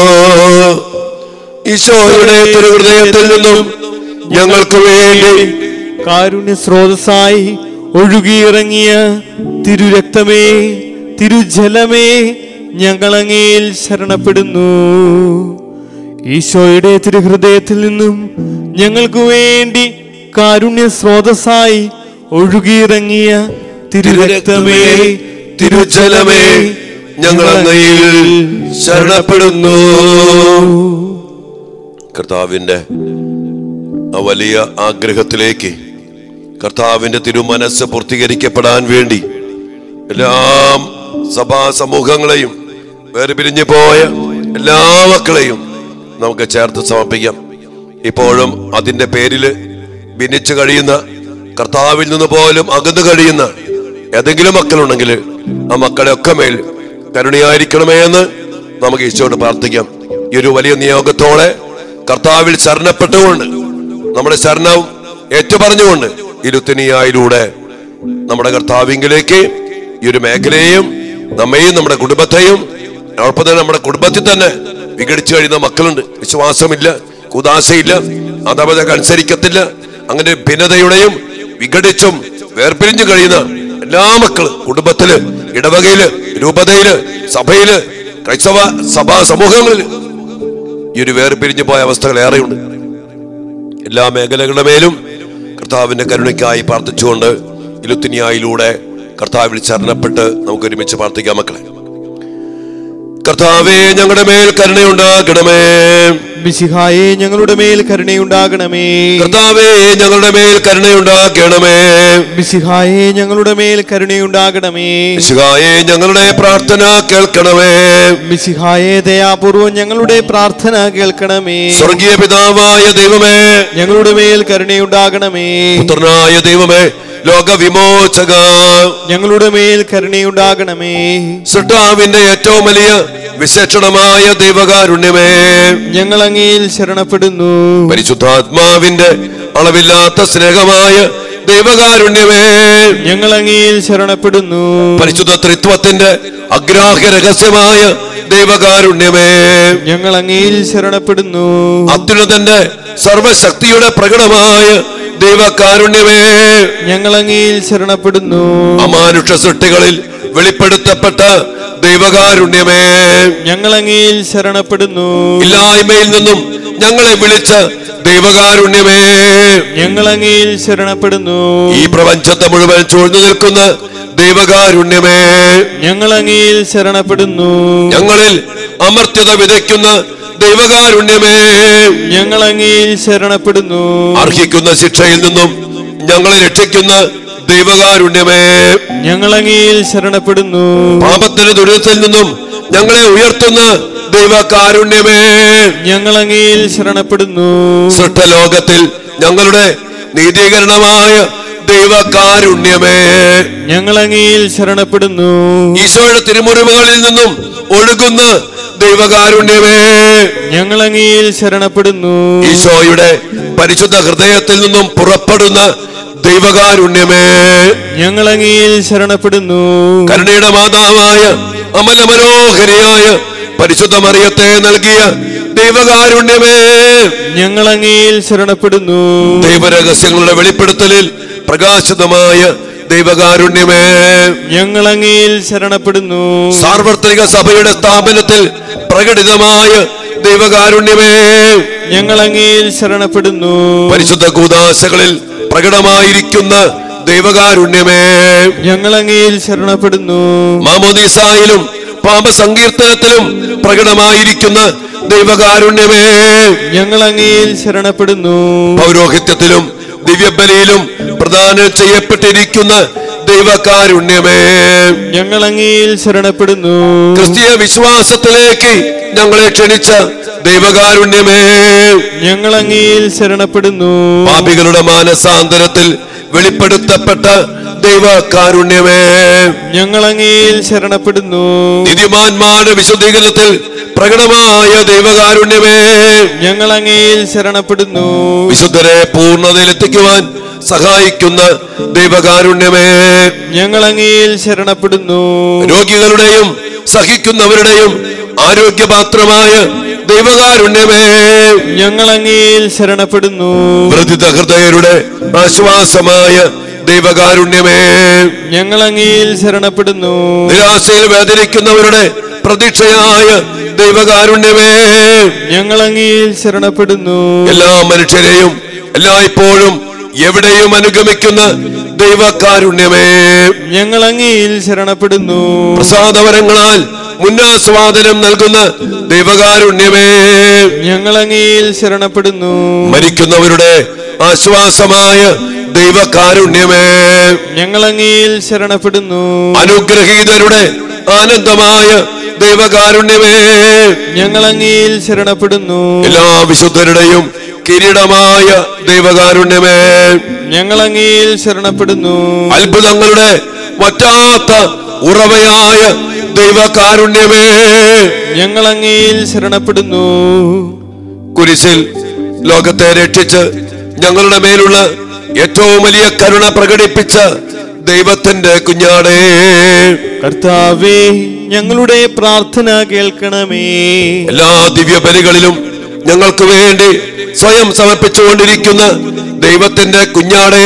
ഈശോയുടെ തിരുഹൃദയത്തിൽ നിന്നും ഞങ്ങൾക്ക് വേണ്ടി കാരുണ്യ സ്രോതസ്സായി ഒഴുകിയിറങ്ങിയ തിരുരക്തമേ തിരുജലമേ ഞങ്ങളങ്ങയിൽ ശരണപ്പെടുന്നു ഈശോയുടെ തിരുഹൃദയത്തിൽ നിന്നും ഞങ്ങൾക്ക് വേണ്ടി കാരുണ്യ സ്രോതസ്സായി ഒഴുകിയിറങ്ങിയ തിരുരക്തമേ തിരുജലമേ ഞങ്ങൾ അങ്ങയിൽ ശരണപ്പെടുന്നു കർത്താവിന്റെ ആ വലിയ ആഗ്രഹത്തിലേക്ക് കർത്താവിന്റെ തിരുമനസ് പൂർത്തീകരിക്കപ്പെടാൻ വേണ്ടി എല്ലാ സഭാ സമൂഹങ്ങളെയും വേർപിരിഞ്ഞു പോയ എല്ലാ മക്കളെയും നമുക്ക് ചേർത്ത് സമർപ്പിക്കാം ഇപ്പോഴും അതിന്റെ പേരില് ഭിന്നിച്ചു കഴിയുന്ന കർത്താവിൽ നിന്ന് പോലും അകന്നു കഴിയുന്ന ഏതെങ്കിലും മക്കളുണ്ടെങ്കിൽ ആ മക്കളെ ഒക്കെ മേൽ കരുണയായിരിക്കണമേ എന്ന് നമുക്ക് ഈശോയോട് പ്രാർത്ഥിക്കാം ഈ ഒരു വലിയ നിയോഗത്തോടെ കർത്താവിൽ ശരണപ്പെട്ടുകൊണ്ട് നമ്മുടെ ശരണം ഏറ്റുപറഞ്ഞുകൊണ്ട് ഇരുത്തിനിയായിലൂടെ നമ്മുടെ കർത്താവിങ്കിലേക്ക് ഈ ഒരു മേഖലയെയും നമ്മയും നമ്മുടെ കുടുംബത്തെയും അതോടൊപ്പം തന്നെ നമ്മുടെ കുടുംബത്തിൽ തന്നെ വിഘടിച്ചു കഴിയുന്ന മക്കളുണ്ട് വിശ്വാസമില്ല കുദാശയില്ല അതവതൊക്കെ അനുസരിക്കത്തില്ല അങ്ങനെ ഭിന്നതയുടെയും വിഘടിച്ചും വേർപിരിഞ്ഞു കഴിയുന്ന എല്ലാ മക്കളും കുടുംബത്തില് ഇടവകയില് രൂപതയില് സഭയില് ക്രൈസ്തവ സഭാ സമൂഹങ്ങളില് ഈ ഒരു വേർപിരിഞ്ഞു പോയ അവസ്ഥകൾ ഏറെയുണ്ട് എല്ലാ മേഖലകളുടെ മേലും കർത്താവിന്റെ കരുണയ്ക്കായി പ്രാർത്ഥിച്ചുകൊണ്ട് ഇലുത്തിനിയായിലൂടെ കർത്താവിൽ ചരണപ്പെട്ട് നമുക്ക് ഒരുമിച്ച് പ്രാർത്ഥിക്കാം മക്കളെ കർത്താവേ ഞങ്ങളുടെ മേൽ കരുണയുണ്ടാകണമേ മിശിഹായെ ഞങ്ങളുടെ മേൽ കരുണയുണ്ടാകണമേ കർത്താവേ ഞങ്ങളുടെ മേൽ കരുണയുണ്ടാക്കണമേ മിശിഹായെ ഞങ്ങളുടെ മേൽ കരുണയുണ്ടാകണമേ ശിവായെ ഞങ്ങളുടെ പ്രാർത്ഥന കേൾക്കണമേ മിശിഹായെ ദയാപൂർവം ഞങ്ങളുടെ പ്രാർത്ഥന കേൾക്കണമേ സ്വർഗീയ പിതാവായ ദൈവമേ ഞങ്ങളുടെ മേൽ കരുണയുണ്ടാകണമേ പുത്രനായ ദൈവമേ ലോകവിമോചക ഞങ്ങളുടെ മേൽ കരുണയുണ്ടാകണമേ സൃഷ്ടാവിന്റെ ഏറ്റവും വലിയ വിശേഷണമായ ദൈവകാരുണ്യമേ ഞങ്ങൾ അങ്ങയിൽ ശരണപ്പെടുന്നു പരിശുദ്ധാത്മാവിന്റെ അളവില്ലാത്ത സ്നേഹമായ ദൈവകാരുണ്യമേ ഞങ്ങൾ അങ്ങയിൽ ശരണപ്പെടുന്നു പരിശുദ്ധ ത്രിത്വത്തിന്റെ അഗ്രാഹ്യ രഹസ്യമായ ദൈവകാരുണ്യമേ ഞങ്ങൾ അങ്ങയിൽ ശരണപ്പെടുന്നു അത്യുന്നതന്റെ സർവശക്തിയുടെ പ്രകടമായ ദൈവകാരുണ്യമേ ഞങ്ങൾ അങ്ങയിൽ ശരണപ്പെടുന്നു അമാനുഷ സൃഷ്ടികളിൽ വെളിപ്പെടുത്തപ്പെട്ട ദൈവകാരുണ്യമേ ഞങ്ങൾ അങ്ങയിൽ ശരണപ്പെടുന്നു ഇല്ലായ്മയിൽ നിന്നും ഞങ്ങളെ വിളിച്ച ദൈവകാരുണ്യമേ ഞങ്ങൾ അങ്ങയിൽ ശരണപ്പെടുന്നു ഈ പ്രപഞ്ചത്തെ മുഴുവൻ ചൂഴ്ന്നു നിൽക്കുന്ന ദൈവകാരുണ്യമേ ഞങ്ങൾ അങ്ങയിൽ ശരണപ്പെടുന്നു ഞങ്ങളിൽ അമർത്യത വിതയ്ക്കുന്ന ദൈവകാരുണ്യമേ ഞങ്ങൾ അങ്ങയിൽ ശരണപ്പെടുന്നു അർഹിക്കുന്ന ശിക്ഷയിൽ നിന്നും ഞങ്ങളെ രക്ഷിക്കുന്ന ദൈവകാരുണ്യമേ ഞങ്ങൾ അങ്ങയിൽ ശരണപ്പെടുന്നു പാപത്തിന്റെ ദുരിതത്തിൽ നിന്നും ഞങ്ങളെ ഉയർത്തുന്ന ദൈവകാരുണ്യമേ ഞങ്ങൾ അങ്ങയിൽ ശരണപ്പെടുന്നു സൃഷ്ടലോകത്തിൽ ഞങ്ങളുടെ നീതീകരണമായ ദൈവകാരുണ്യമേ ഞങ്ങൾ അങ്ങയിൽ ശരണപ്പെടുന്നു ഈശോയുടെ തിരുമുറിവുകളിൽ നിന്നും ഒഴുകുന്ന ദൈവകാരുണ്യമേ ഞങ്ങൾ അങ്ങയിൽ ശരണപ്പെടുന്നു ഈശോയുടെ പരിശുദ്ധ ഹൃദയത്തിൽ നിന്നും പുറപ്പെടുന്ന ദൈവകാരുണ്യമേ ഞങ്ങൾ അങ്ങയിൽ ശരണപ്പെടുന്നു കരുണയുടെ മാതാവായ അമല മനോഹരിയായ പരിശുദ്ധ മറിയത്തെ നൽകിയ ദൈവകാരുണ്യമേ ഞങ്ങൾ അങ്ങയിൽ ശരണപ്പെടുന്നു ദൈവരഹസ്യങ്ങളുടെ വെളിപ്പെടുത്തലിൽ പ്രകാശിതമായ ദൈവകാരുണ്യമേ ഞങ്ങൾ അങ്ങയിൽ ശരണപ്പെടുന്നു സാർവത്രിക സഭയുടെ സ്ഥാപനത്തിൽ പ്രകടിതമായ ദൈവകാരുണ്യമേ ഞങ്ങൾ അങ്ങയിൽ ശരണപ്പെടുന്നു പരിശുദ്ധ കൂതാശകളിൽ പ്രകടമായിരിക്കുന്ന ദൈവകാരുണ്യമേ ഞങ്ങൾ അങ്ങയിൽ ശരണപ്പെടുന്നു മാമോദീസായിലും പാപസങ്കീർത്തനത്തിലും പ്രകടമായിരിക്കുന്ന ദൈവകാരുണ്യമേ ഞങ്ങൾ അങ്ങയിൽ ശരണപ്പെടുന്നു പൗരോഹിത്യത്തിലും ദിവ്യബലിയിലും പ്രദാനം ചെയ്യപ്പെട്ടിരിക്കുന്ന ദൈവകാരുണ്യമേ ഞങ്ങൾ അങ്ങയിൽ ശരണപ്പെടുന്നു ക്രിസ്തീയ വിശ്വാസത്തിലേക്ക് ഞങ്ങളെ ക്ഷണിച്ച ദൈവകാരുണ്യമേ ഞങ്ങൾ അങ്ങയിൽ ശരണപ്പെടുന്നു പാപികളുടെ മാനസാന്തരത്തിൽ വെളിപ്പെടുത്തപ്പെട്ട ദൈവകാരുണ്യമേ ഞങ്ങൾ അങ്ങയിൽ ശരണപ്പെടുന്നു നീതിമാന്മാരുടെ വിശുദ്ധീകരണത്തിൽ പ്രകടമായ ദൈവകാരുണ്യമേ ഞങ്ങൾ അങ്ങയിൽ ശരണപ്പെടുന്നു വിശുദ്ധരെ പൂർണ്ണതയിലെത്തിക്കുവാൻ സഹായിക്കുന്ന ദൈവകാരുണ്യമേ ഞങ്ങൾ അങ്ങയിൽ ശരണപ്പെടുന്നു രോഗികളുടെയും സഹിക്കുന്നവരുടെയും ആരോഗ്യപാത്രമായ ദൈവകാരുണ്യമേ ഞങ്ങൾ അങ്ങയിൽ ശരണപ്പെടുന്നു വൃതിത ഹൃദയരുടെ ആശ്വാസമായ ദൈവകാരുണ്യമേ ഞങ്ങൾ അങ്ങയിൽ ശരണപ്പെടുന്നു നിരാശയിൽ വേദനിക്കുന്നവരുടെ പ്രതീക്ഷയായ ദൈവകാരുണ്യമേ ഞങ്ങൾ അങ്ങയിൽ ശരണപ്പെടുന്നു എല്ലാ മനുഷ്യരെയും എല്ലായ്പ്പോഴും എവിടെയും അനുഗമിക്കുന്ന ദൈവകാരുണ്യമേ ഞങ്ങൾ അങ്ങയിൽ ശരണപ്പെടുന്നു പ്രസാദവരങ്ങളാൽ മുന്നാസ്വാദനം നൽകുന്ന ദൈവകാരുണ്യമേ ഞങ്ങൾ അങ്ങയിൽ ശരണപ്പെടുന്നു മരിക്കുന്നവരുടെ ആശ്വാസമായ ദൈവകാരുണ്യമേ ഞങ്ങൾ അങ്ങയിൽ ശരണപ്പെടുന്നു അനുഗ്രഹീതരുടെ ആനന്ദമായ ദൈവകാരുണ്യമേ ഞങ്ങൾ അങ്ങയിൽ ശരണപ്പെടുന്നു എല്ലാ വിശുദ്ധരുടെയും കിരീടമായ ദൈവകാരുണ്യമേ ഞങ്ങൾ അങ്ങയിൽ ശരണപ്പെടുന്നു അത്ഭുതങ്ങളുടെ വറ്റാത്ത ഉറവയായ ദൈവകാരുണ്യമേ ഞങ്ങൾ അങ്ങയിൽ ശരണപ്പെടുന്നു കുരിശിൽ ലോകത്തെ രക്ഷിച്ച് ഞങ്ങളുടെ മേലുള്ള ഏറ്റവും വലിയ കരുണ പ്രകടിപ്പിച്ച ദൈവത്തിന്റെ കുഞ്ഞാടേ കർത്താവേ ഞങ്ങളുടെ പ്രാർത്ഥന കേൾക്കണമേ എല്ലാ ദിവ്യ ബലികളിലും ഞങ്ങൾക്ക് വേണ്ടി സ്വയം സമർപ്പിച്ചുകൊണ്ടിരിക്കുന്ന ദൈവത്തിന്റെ കുഞ്ഞാടേ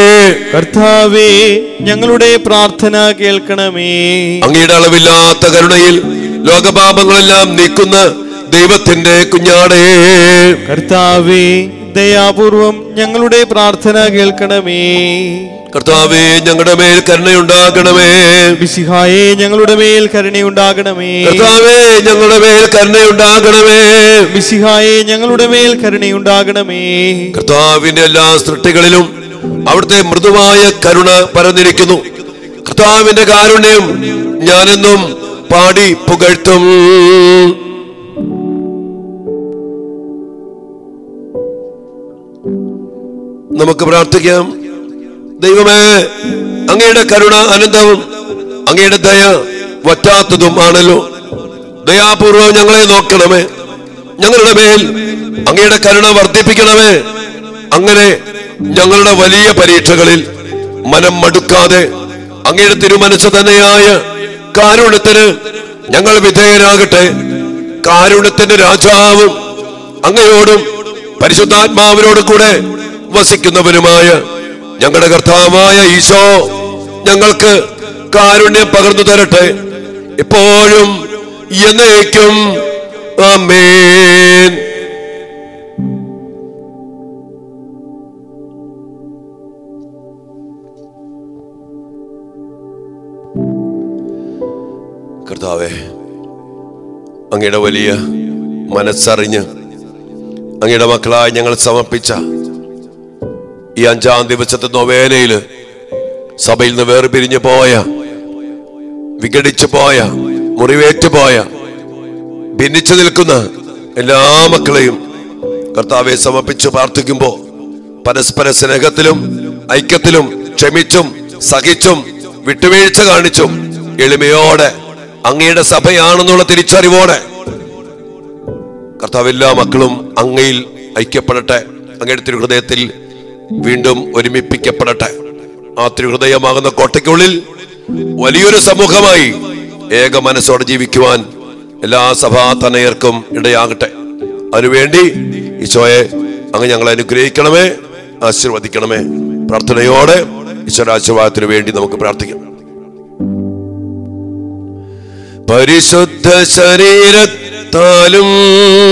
കർത്താവേ ഞങ്ങളുടെ പ്രാർത്ഥന കേൾക്കണമേ അങ്ങയുടെ അളവില്ലാത്ത കരുണയിൽ ലോകപാപങ്ങളെല്ലാം നീക്കുന്ന ദൈവത്തിന്റെ കുഞ്ഞാടേ കർത്താവേ ദയാപൂർവം ഞങ്ങളുടെ പ്രാർത്ഥന കേൾക്കണമേ കർത്താവേ ഞങ്ങളുടെ മേൽ കരുണയുണ്ടാകണമേ വിശിഹായെ ഞങ്ങളുടെ മേൽ കരുണയുണ്ടാകണമേ കർത്താവേ ഞങ്ങളുടെ മേൽ കരുണയുണ്ടാകണമേ വിശിഹായെ ഞങ്ങളുടെ മേൽ കരുണയുണ്ടാകണമേ കർത്താവിന്റെ എല്ലാ സൃഷ്ടികളിലും അവിടുത്തെ മൃദുവായ കരുണ പരന്നിരിക്കുന്നു കർത്താവിന്റെ കാരുണ്യം ഞാനെന്നും പാടി പുകഴ്ത്തും നമുക്ക് പ്രാർത്ഥിക്കാം ദൈവമേ അങ്ങയുടെ കരുണ അനന്തവും അങ്ങയുടെ ദയ വറ്റാത്തതും ആണല്ലോ ദയാപൂർവം ഞങ്ങളെ നോക്കണമേ ഞങ്ങളുടെ മേൽ അങ്ങയുടെ കരുണ വർദ്ധിപ്പിക്കണമേ അങ്ങനെ ഞങ്ങളുടെ വലിയ പരീക്ഷകളിൽ മനം മടുക്കാതെ അങ്ങയുടെ തിരുമനസ് തന്നെയായ കാരുണ്യത്തിന് ഞങ്ങൾ വിധേയരാകട്ടെ കാരുണ്യത്തിന്റെ രാജാവും അങ്ങയോടും പരിശുദ്ധാത്മാവിനോടും കൂടെ വസിക്കുന്നവനുമായ ഞങ്ങളുടെ കർത്താവായ ഈശോ ഞങ്ങൾക്ക് കാരുണ്യം പകർന്നു തരട്ടെ എപ്പോഴും എന്നേക്കും ആമേൻ കർത്താവേ അങ്ങയുടെ വലിയ മനസ്സറിഞ്ഞ് അങ്ങയുടെ മക്കളായി ഞങ്ങൾ സമർപ്പിച്ച ഈ അഞ്ചാം ദിവസത്തെ നൊവേനയില് സഭയിൽ നിന്ന് വേർപിരിഞ്ഞു പോയ വിഘടിച്ചു പോയ മുറിവേറ്റു പോയ ഭിന്നിച്ചു നിൽക്കുന്ന എല്ലാ മക്കളെയും കർത്താവെ സമർപ്പിച്ച് പ്രാർത്ഥിക്കുമ്പോൾ പരസ്പര സ്നേഹത്തിലും ഐക്യത്തിലും ക്ഷമിച്ചും സഹിച്ചും വിട്ടുവീഴ്ച കാണിച്ചും എളിമയോടെ അങ്ങയുടെ സഭയാണെന്നുള്ള തിരിച്ചറിവോടെ കർത്താവ് എല്ലാ മക്കളും അങ്ങയിൽ ഐക്യപ്പെടട്ടെ അങ്ങയുടെ തിരുഹൃദയത്തിൽ വീണ്ടും ഒരുമിപ്പിക്കപ്പെടട്ടെ ആ തിരുഹൃദയമാകുന്ന കോട്ടയ്ക്കുള്ളിൽ വലിയൊരു സമൂഹമായി ഏക മനസ്സോടെ ജീവിക്കുവാൻ എല്ലാ സഭാ തനയർക്കും ഇടയാകട്ടെ അതിനുവേണ്ടി ഈശോയെ അങ്ങ് ഞങ്ങളെ അനുഗ്രഹിക്കണമേ ആശീർവദിക്കണമേ പ്രാർത്ഥനയോടെ ഈശ്വരാശീർവാദത്തിന് വേണ്ടി നമുക്ക് പ്രാർത്ഥിക്കാം പരിശുദ്ധ ശരീരത്താലും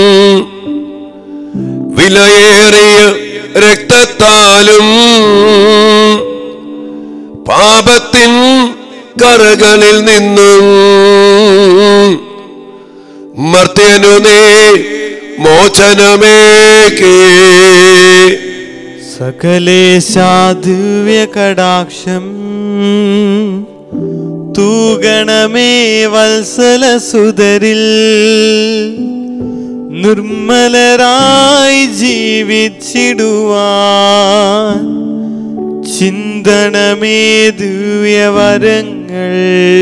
വിലയേറിയ രക്തത്താലും പാപത്തിൻ കറകളിൽ നിന്നും മർത്യനു നീ മോചനമേകേ സകലേശാദിവ്യ കടാക്ഷം തൂഗണമേ വത്സല സുതരിൽ നിർമ്മലരായി ജീവിച്ചിടുവാൻ ചിന്തണമേ ദിവ്യവരങ്ങൾ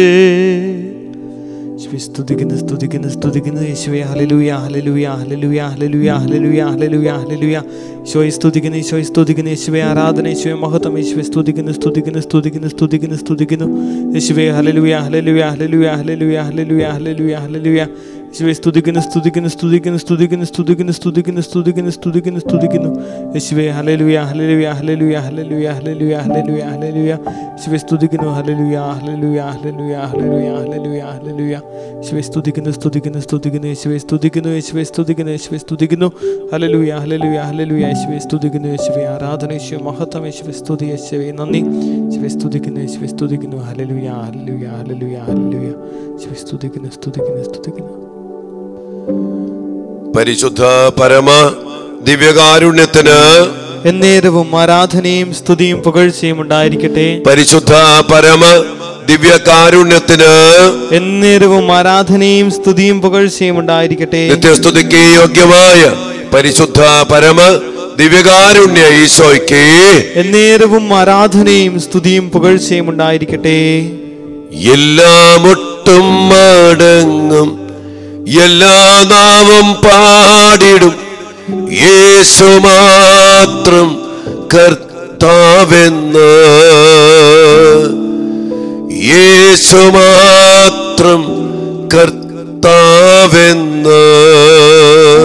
യേശുവേ സ്തുതിക്കുന്നു സ്തുതിക്കുന്നു സ്തുതിക്കുന്നു യേശുവേ ഹല്ലേലൂയ ഹല്ലേലൂയ ഹല്ലേലൂയ ഹല്ലേലൂയ ഹല്ലേലൂയ ഹല്ലേലൂയ ഹല്ലേലൂയ ഈശോയെ സ്തുതിക്കുന്നു ഈശോയെ സ്തുതിക്കുന്നു യേശുവേ ആരാധന യേശുവേ മഹത്വം യേശുവേ സ്തുതിക്കുന്നു സ്തുതിക്കുന്നു സ്തുതിക്കുന്നു സ്തുതിക്കുന്നു സ്തുതിക്കുന്നു യേശുവേ ഹല്ലേലൂയ ഹല്ലേലൂയ ഹല്ലേലൂയ ഹല്ലേലൂയ ഹല്ലേലൂയ ഹല്ലേലൂയ ഹല്ലേലൂയ യേശുവേ സ്തുതിക്കുന്നു സ്തുതിക്കുന്നു സ്തുതിക്കുന്നു സ്തുതിക്കുന്നു സ്തുതിക്കുന്നു സ്തുതിക്കുന്നു സ്തുതിക്കുന്നു സ്തുതിക്കുന്നു സ്തുതിക്കുന്നു യേശുവേ ഹല്ലേലൂയ ഹല്ലേലൂയ ഹല്ലേലൂയ ഹല്ലേലൂയ ഹല്ലേലൂയ ഹല്ലേലൂയ ഹല്ലേലൂയ യേശുവേ സ്തുതിക്കുന്നു ഹല്ലേലൂയ ഹല്ലേലൂയ ഹല്ലേലൂയ ഹല്ലേലൂയ ഹല്ലേലൂയ ഹല്ലേലൂയ യേശുവേ സ്തുതിക്കുന്നു സ്തുതിക്കുന്നു സ്തുതിക്കുന്നു യേശുവേ സ്തുതിക്കുന്നു യേശുവേ സ്തുതിക്കുന്നു യേശുവേ സ്തുതിക്കുന്നു ഹല്ലേലൂയ ഹല്ലേലൂയ ഹല്ലേലൂയ യേശുവേ സ്തുതിക്കുന്നു യേശുവേ ആരാധന യേശുവേ മഹത്വം യേശുവേ സ്തുതി യേശുവേ നന്ദി യേശുവേ സ്തുതിക്കുന്നു യേശുവേ സ്തുതിക്കുന്നു ഹല്ലേലൂയ ഹല്ലേലൂയ ഹല്ലേലൂയ ഹല്ലേലൂയ യേശുവേ സ്തുതിക്കുന്നു സ്തുതിക്കുന്നു സ്തുതിക്കുന്നു പരിശുദ്ധ പരമ ദിവ്യകാരുണ്യത്തിന് എന്നേരവും ആരാധനയും സ്തുതിയും പുകഴ്ചയും ഉണ്ടായിരിക്കട്ടെ പരിശുദ്ധ പരമ ദിവ്യകാരുണ്യത്തിന് എന്നേരവും ആരാധനയും സ്തുതിയും പുകഴ്ചയും ഉണ്ടായിരിക്കട്ടെ നിത്യസ്തുതിക്ക് യോഗ്യമായ പരിശുദ്ധ പരമ ദിവ്യകാരുണ്യ ഈശോയ്ക്ക് എന്നേരവും ആരാധനയും സ്തുതിയും പുകഴ്ചയും ഉണ്ടായിരിക്കട്ടെ എല്ലാം ഒട്ടും മടങ്ങും എല്ലാ നാമം പാടിടും യേശു മാത്രം കർത്താവെന്ന് യേശു മാത്രം കർത്താവെന്ന്